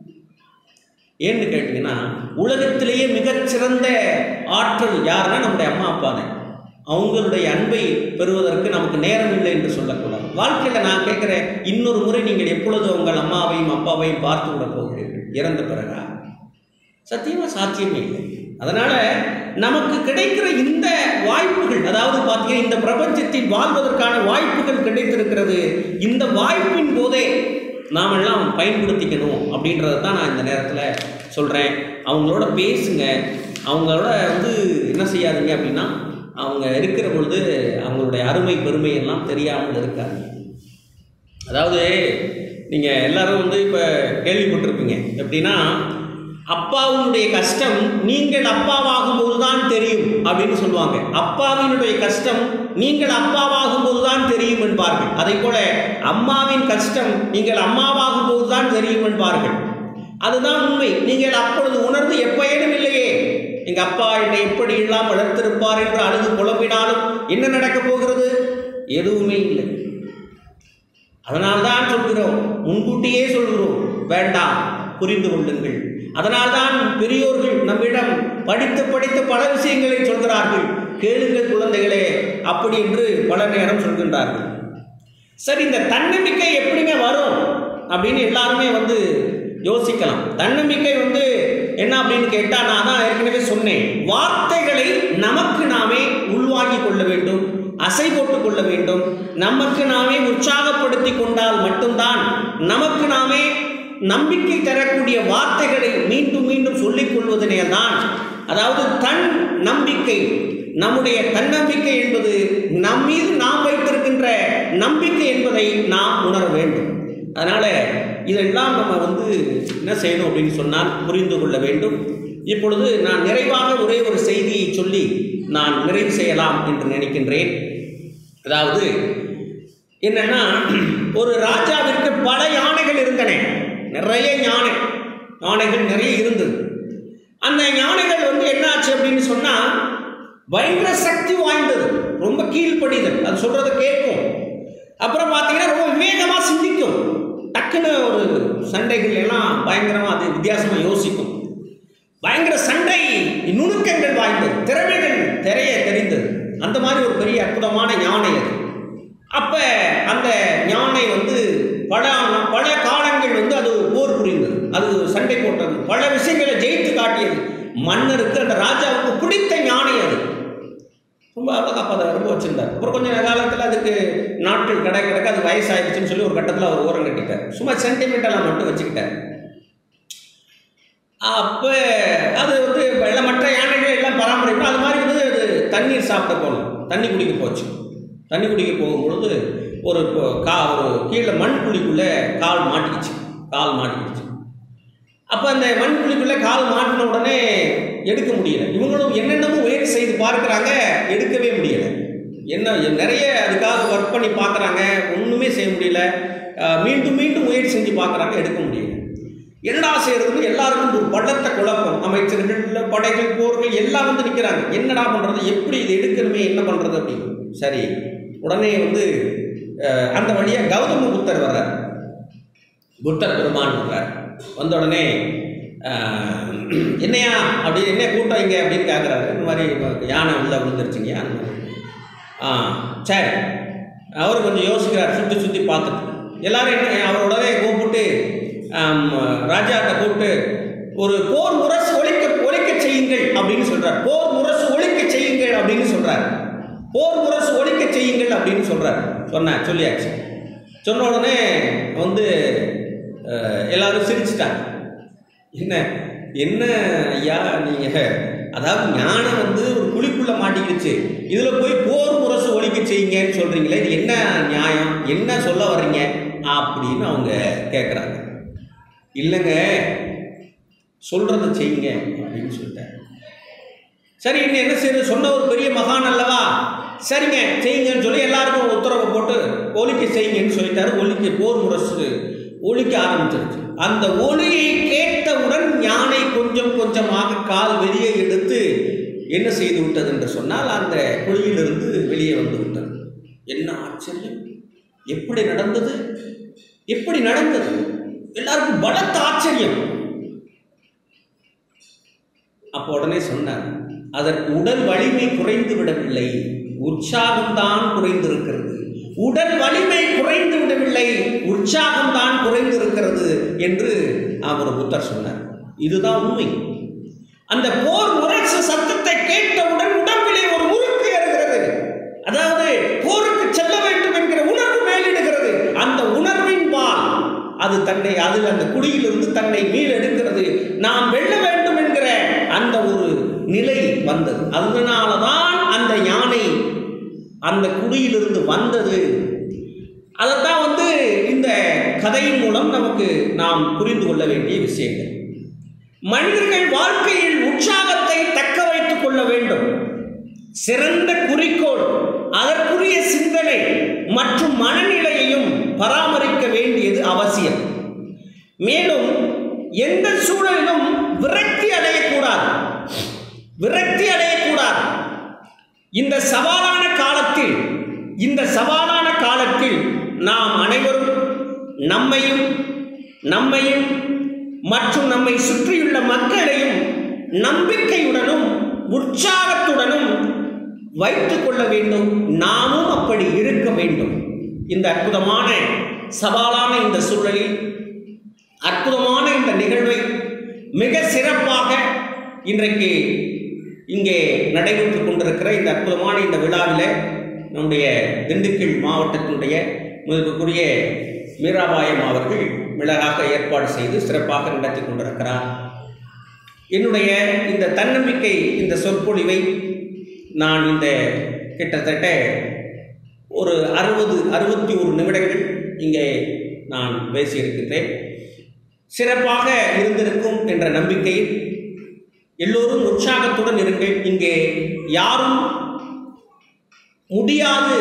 ஏன்னு கேட்டிங்கன்னா உலகத்திலேயே மிகச்சிறந்த ஆற்றல் யாருன்னா நம்முடைய அம்மா அப்பா தான் அவங்களுடைய அன்பை பெறுவதற்கு நமக்கு நேரம் இல்லை என்று சொல்லக்கூடாது வாழ்க்கையில் நான் கேட்குறேன் இன்னொரு முறை நீங்கள் எப்பொழுது உங்கள் அம்மாவையும் அப்பாவையும் பார்த்து விட போகிறீர்கள் இறந்த பிறகா சத்தியமாக சாத்தியமே இல்லை அதனால் நமக்கு கிடைக்கிற இந்த வாய்ப்புகள் அதாவது பார்த்தீங்கன்னா இந்த பிரபஞ்சத்தில் வாழ்வதற்கான வாய்ப்புகள் கிடைத்திருக்கிறது இந்த வாய்ப்பின் போதே நாம் எல்லாம் பயன்படுத்திக்கணும் அப்படின்றத தான் நான் இந்த நேரத்தில் சொல்கிறேன் அவங்களோட பேசுங்க அவங்களோட வந்து என்ன செய்யாதீங்க அப்படின்னா அவங்க இருக்கிற பொழுது அவங்களுடைய அருமை பெருமை எல்லாம் தெரியாமல் இருக்காது அதாவது நீங்கள் எல்லாரும் வந்து இப்போ கேள்விப்பட்டிருப்பீங்க எப்படின்னா அப்பாவினுடைய கஷ்டம் நீங்கள் அப்பாவாகும் போது தான் தெரியும் அப்படின்னு சொல்லுவாங்க அப்பாவினுடைய கஷ்டம் நீங்கள் அப்பாவாகும் போது தான் தெரியும் என்பார்கள் அதே போல அம்மாவின் கஷ்டம் நீங்கள் அம்மாவாகும் போது தான் தெரியும் என்பார்கள் அதுதான் உண்மை நீங்கள் அப்பொழுது உணர்ந்து எப்பயனும் இல்லையே எங்க அப்பா என்னை எப்படி எல்லாம் வளர்த்திருப்பார் என்று அழுது புலம்பினாலும் என்ன நடக்கப் போகிறது எதுவுமே இல்லை அதனால்தான் சொல்கிறோம் முன்கூட்டியே சொல்கிறோம் வேண்டாம் புரிந்து கொள்ளுங்கள் அதனால்தான் பெரியோர்கள் நம்மிடம் படித்து படித்து பல விஷயங்களை சொல்கிறார்கள் கேளுங்கள் குழந்தைகளே அப்படி என்று பல நேரம் சொல்கின்றார்கள் சரி இந்த தன்னம்பிக்கை எப்படிங்க வரும் அப்படின்னு எல்லாருமே வந்து யோசிக்கலாம் தன்னம்பிக்கை வந்து என்ன அப்படின்னு கேட்டால் நான் தான் ஏற்கனவே சொன்னேன் வார்த்தைகளை நமக்கு நாமே உள்வாங்கி கொள்ள வேண்டும் அசை போட்டுக் கொள்ள வேண்டும் நமக்கு நாமே உற்சாகப்படுத்தி கொண்டால் மட்டும்தான் நமக்கு நாமே நம்பிக்கை தரக்கூடிய வார்த்தைகளை மீண்டும் மீண்டும் சொல்லிக் கொள்வதனே தான் அதாவது தன் நம்பிக்கை நம்முடைய தன்னம்பிக்கை என்பது நம் மீது நாம் வைத்திருக்கின்ற நம்பிக்கை என்பதை நாம் உணர வேண்டும் அதனால இதெல்லாம் நம்ம வந்து என்ன செய்யணும் அப்படின்னு சொன்னால் புரிந்து கொள்ள வேண்டும் இப்பொழுது நான் நிறைவாக ஒரே ஒரு செய்தியை சொல்லி நான் நிறைவு செய்யலாம் என்று நினைக்கின்றேன் அதாவது என்னன்னா ஒரு ராஜாவிற்கு பல யானைகள் இருந்தன நிறைய யானை யானைகள் நிறைய இருந்தது அந்த யானைகள் வந்து என்னாச்சு அப்படின்னு சொன்னா பயங்கர சக்தி வாய்ந்தது ரொம்ப கீழ்ப்படிதல் அது சொல்றத கேட்கும் அப்புறம் பார்த்தீங்கன்னா ரொம்ப விவேகமா சிந்திக்கும் டக்குன்னு ஒரு சண்டைகள் எல்லாம் பயங்கரமா அது வித்தியாசமா யோசிக்கும் பயங்கர சண்டை நுணுக்கங்கள் வாய்ந்தது திறமைகள் தெரிய தெரிந்தது அந்த மாதிரி ஒரு பெரிய அற்புதமான யானை அது அப்ப அந்த யானை வந்து பல பல காலங்கள் வந்து அது போர் புரிந்தது அது சண்டை போட்டது பல விஷயங்களை ஜெயித்து காட்டியது மன்னருக்கு அந்த ராஜாவுக்கு பிடித்த யானை அது ரொம்ப அப்போ அதை ரொம்ப வச்சிருந்தார் அப்புறம் கொஞ்சம் காலத்தில் அதுக்கு நாட்கள் கடை கிடக்க அது வயசாயிடுச்சுன்னு சொல்லி ஒரு கட்டத்தில் அவர் ஓரம் கட்டிட்டார் சும்மா சென்டிமெண்டலாக மட்டும் வச்சுக்கிட்டார் அப்போ அது வந்து எல்லாம் மற்ற யானைகள் எல்லாம் பராமரிக்கணும் அது மாதிரி வந்து அது தண்ணீர் சாப்பிட போகணும் தண்ணி குடிக்க போச்சு தண்ணி குடிக்க போகும்பொழுது ஒரு பொ- கா ஒரு கீழே மண் குழிக்குள்ளே கால் மாட்டிக்கிச்சு கால் மாட்டிக்கிச்சு அப்போ அந்த மண் குழிக்குள்ளே கால் மாட்டின உடனே எடுக்க முடியல இவங்களும் என்னென்னமோ முயற்சி செய்து பார்க்குறாங்க எடுக்கவே முடியல என்ன நிறைய அதுக்காக ஒர்க் பண்ணி பார்க்குறாங்க ஒன்றுமே செய்ய முடியல அஹ் மீண்டும் மீண்டும் முயற்சி செஞ்சு பார்க்குறாங்க எடுக்க முடியல என்னடா செய்யறதுன்னு எல்லாருக்கும் ஒரு படத்த குழப்பம் அமைச்சர்கள் படைகள் போர்கள் எல்லாம் வந்து நிற்கிறாங்க என்னடா பண்ணுறது எப்படி இது எடுக்கணுமே என்ன பண்ணுறது அப்படின்னு சரி உடனே வந்து அஹ், அந்த வழியாக கௌதம புத்தர் வர்றார் புத்தர் பெருமான் வர்றார் வந்த உடனே அஹ், என்னையா அப்படி என்ன கூட்டம் இங்கே அப்படின்னு கேட்குறாரு இந்த மாதிரி யானை உள்ள விழுந்துருச்சுங்க அந்த மாதிரி ஆ சரி அவர் கொஞ்சம் யோசிக்கிறார் சுற்றி சுற்றி பார்த்துட்டு எல்லாரும் என்ன அவர் உடனே கூப்பிட்டு ஆம், ராஜாட்ட கூப்பிட்டு ஒரு போர் முரசு ஒழிக்க ஒழிக்க செய்யுங்கள் அப்படின்னு சொல்றார் போர் முரசு ஒழிக்க செய்யுங்கள் அப்படின்னு சொல்றார் போர் முரசு ஒழிக்க செய்யுங்கள் அப்படின்னு சொல்றார் சொன்னேன் சொல்லியாச்சு சொன்ன உடனே வந்து அஹ், எல்லாரும் சிரிச்சிட்டாங்க என்ன என்ன ஐயா நீங்க அதாவது ஞானம் வந்து ஒரு குழிக்குள்ள மாட்டிக்கிடுச்சு இதுல போய் போர் முரசு ஒழிக்க செய்யுங்கன்னு சொல்றீங்களே இது என்ன நியாயம் என்ன சொல்ல வர்றீங்க அப்படின்னு அவங்க கேட்குறாங்க இல்லைங்க சொல்றதை செய்யுங்க அப்படின்னு சொல்லிட்டாங்க சரி இன்னும் என்ன செய்யுது சொன்ன ஒரு பெரிய மகான் அல்லவா சரிங்க செய்யுங்கன்னு சொல்லி எல்லாருக்கும் உத்தரவு போட்டு ஒலிக்க செய்யுங்கன்னு சொல்லிட்டாரு ஒலிக்க போர் முரசு ஒலிக்க ஆரம்பிச்சிருச்சு அந்த ஒலியை கேட்டவுடன் யானை கொஞ்சம் கொஞ்சமாக கால் வெளியே எடுத்து என்ன செய்து விட்டது என்று சொன்னால் அந்த குழியிலிருந்து வெளியே வந்து விட்டது என்ன ஆச்சரியம் எப்படி நடந்தது எப்படி நடந்தது எல்லாருக்கும் பலத்த ஆச்சரியம் அப்போ உடனே சொன்னார் அதற்கு உடல் வலிமை குறைந்து விடவில்லை உற்சாகம்தான் குறைந்திருக்கிறது உடல் வலிமை குறைந்து விடவில்லை உற்சாகம்தான் குறைந்திருக்கிறது என்று அவர் புத்தர் சொன்னார் இதுதான் உண்மை அந்த போர் முரசு சத்தத்தை கேட்டவுடன் உடம்பிலே ஒரு முறுக்கு ஏறுகிறது அதாவது போருக்கு செல்ல வேண்டும் என்கிற உணர்வு மேலிடுகிறது அந்த உணர்வின் பால் அது தன்னை அதில் அந்த குடியிலிருந்து தன்னை மீளெடுக்கிறது நாம் வெல்ல வேண்டும் என்கிற அந்த ஒரு நிலை வந்தது அதனால தான் அந்த யானை அந்த குடியிலிருந்து வந்தது அதைத்தான் வந்து இந்த கதையின் மூலம் நமக்கு நாம் புரிந்து கொள்ள வேண்டிய விஷயங்கள் மனிதர்கள் வாழ்க்கையில் உற்சாகத்தை தக்க வைத்துக் கொள்ள வேண்டும் சிறந்த குறிக்கோள் அதற்குரிய சிந்தனை மற்றும் மனநிலையையும் பராமரிக்க வேண்டியது அவசியம் மேலும் எந்த சூழலிலும் விரக்தி அடையக்கூடாது விரக்தி அடையக்கூடாது இந்த சவாலான காலத்தில் இந்த சவாலான காலத்தில் நாம் அனைவரும் நம்மையும் நம்மையும் மற்றும் நம்மை சுற்றியுள்ள மக்களையும் நம்பிக்கையுடனும் உற்சாகத்துடனும் வைத்துக் கொள்ள வேண்டும் நாமும் அப்படி இருக்க வேண்டும் இந்த அற்புதமான சவாலான இந்த சூழலில் அற்புதமான இந்த நிகழ்வை மிக சிறப்பாக இன்றைக்கு இங்கே நடைபெற்றுக் கொண்டிருக்கிற இந்த அற்புதமான இந்த விழாவில் நம்முடைய திண்டுக்கல் மாவட்டத்தினுடைய முதலுக்குரிய மீராபாயம் அவர்கள் மிளகாக ஏற்பாடு செய்து சிறப்பாக நடத்தி கொண்டிருக்கிறார் என்னுடைய இந்த தன்னம்பிக்கை இந்த சொற்பொழிவை நான் இந்த கிட்டத்தட்ட ஒரு அறுபது அறுபத்தி ஒரு நிமிடங்கள் இங்கே நான் பேசியிருக்கின்றேன் சிறப்பாக இருந்திருக்கும் என்ற நம்பிக்கையில் எல்லோரும் உற்சாகத்துடன் இருங்கள் இங்கே யாரும் முடியாது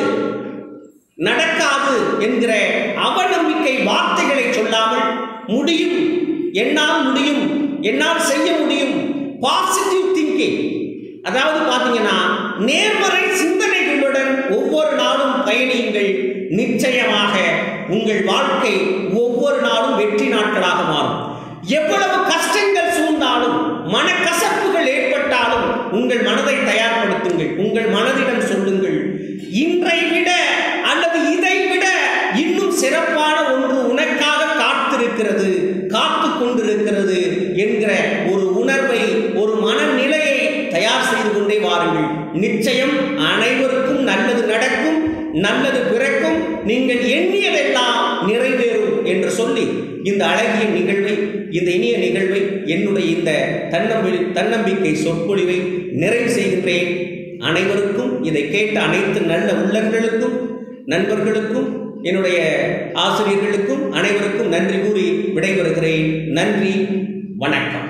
நடக்காது என்கிற அவநம்பிக்கை வார்த்தைகளை சொல்லாமல் முடியும் என்னால் முடியும் என்னால் செய்ய முடியும் பாசிட்டிவ் திங்கிங் அதாவது பார்த்தீங்கன்னா நேர்மறை சிந்தனைகளுடன் ஒவ்வொரு நாளும் பயணியுங்கள் நிச்சயமாக உங்கள் வாழ்க்கை ஒவ்வொரு நாளும் வெற்றி நாட்களாக மாறும் எவ்வளவு கஷ்டங்கள் சூழ்ந்தாலும் மனக்கசப்புகள் ஏற்பட்டாலும் உங்கள் மனதை தயார்படுத்துங்கள் உங்கள் மனதிடம் சொல்லுங்கள் இன்றை விட அல்லது இதை விட இன்னும் சிறப்பான ஒன்று உனக்காக காத்திருக்கிறது காத்து கொண்டிருக்கிறது என்கிற ஒரு உணர்வை ஒரு மனநிலையை தயார் செய்து கொண்டே வாருங்கள் நிச்சயம் அனைவருக்கும் நல்லது நடக்கும் நல்லது பிறக்கும் நீங்கள் எண்ணியதெல்லாம் நிறைவேறும் என்று சொல்லி இந்த அழகிய நிகழ்வை இந்த இனிய நிகழ்வை என்னுடைய இந்த தன்னம்பி தன்னம்பிக்கை சொற்பொழிவை நிறைவு செய்கின்றேன் அனைவருக்கும் இதை கேட்ட அனைத்து நல்ல உள்ளங்களுக்கும் நண்பர்களுக்கும் என்னுடைய ஆசிரியர்களுக்கும் அனைவருக்கும் நன்றி கூறி விடைபெறுகிறேன் நன்றி வணக்கம்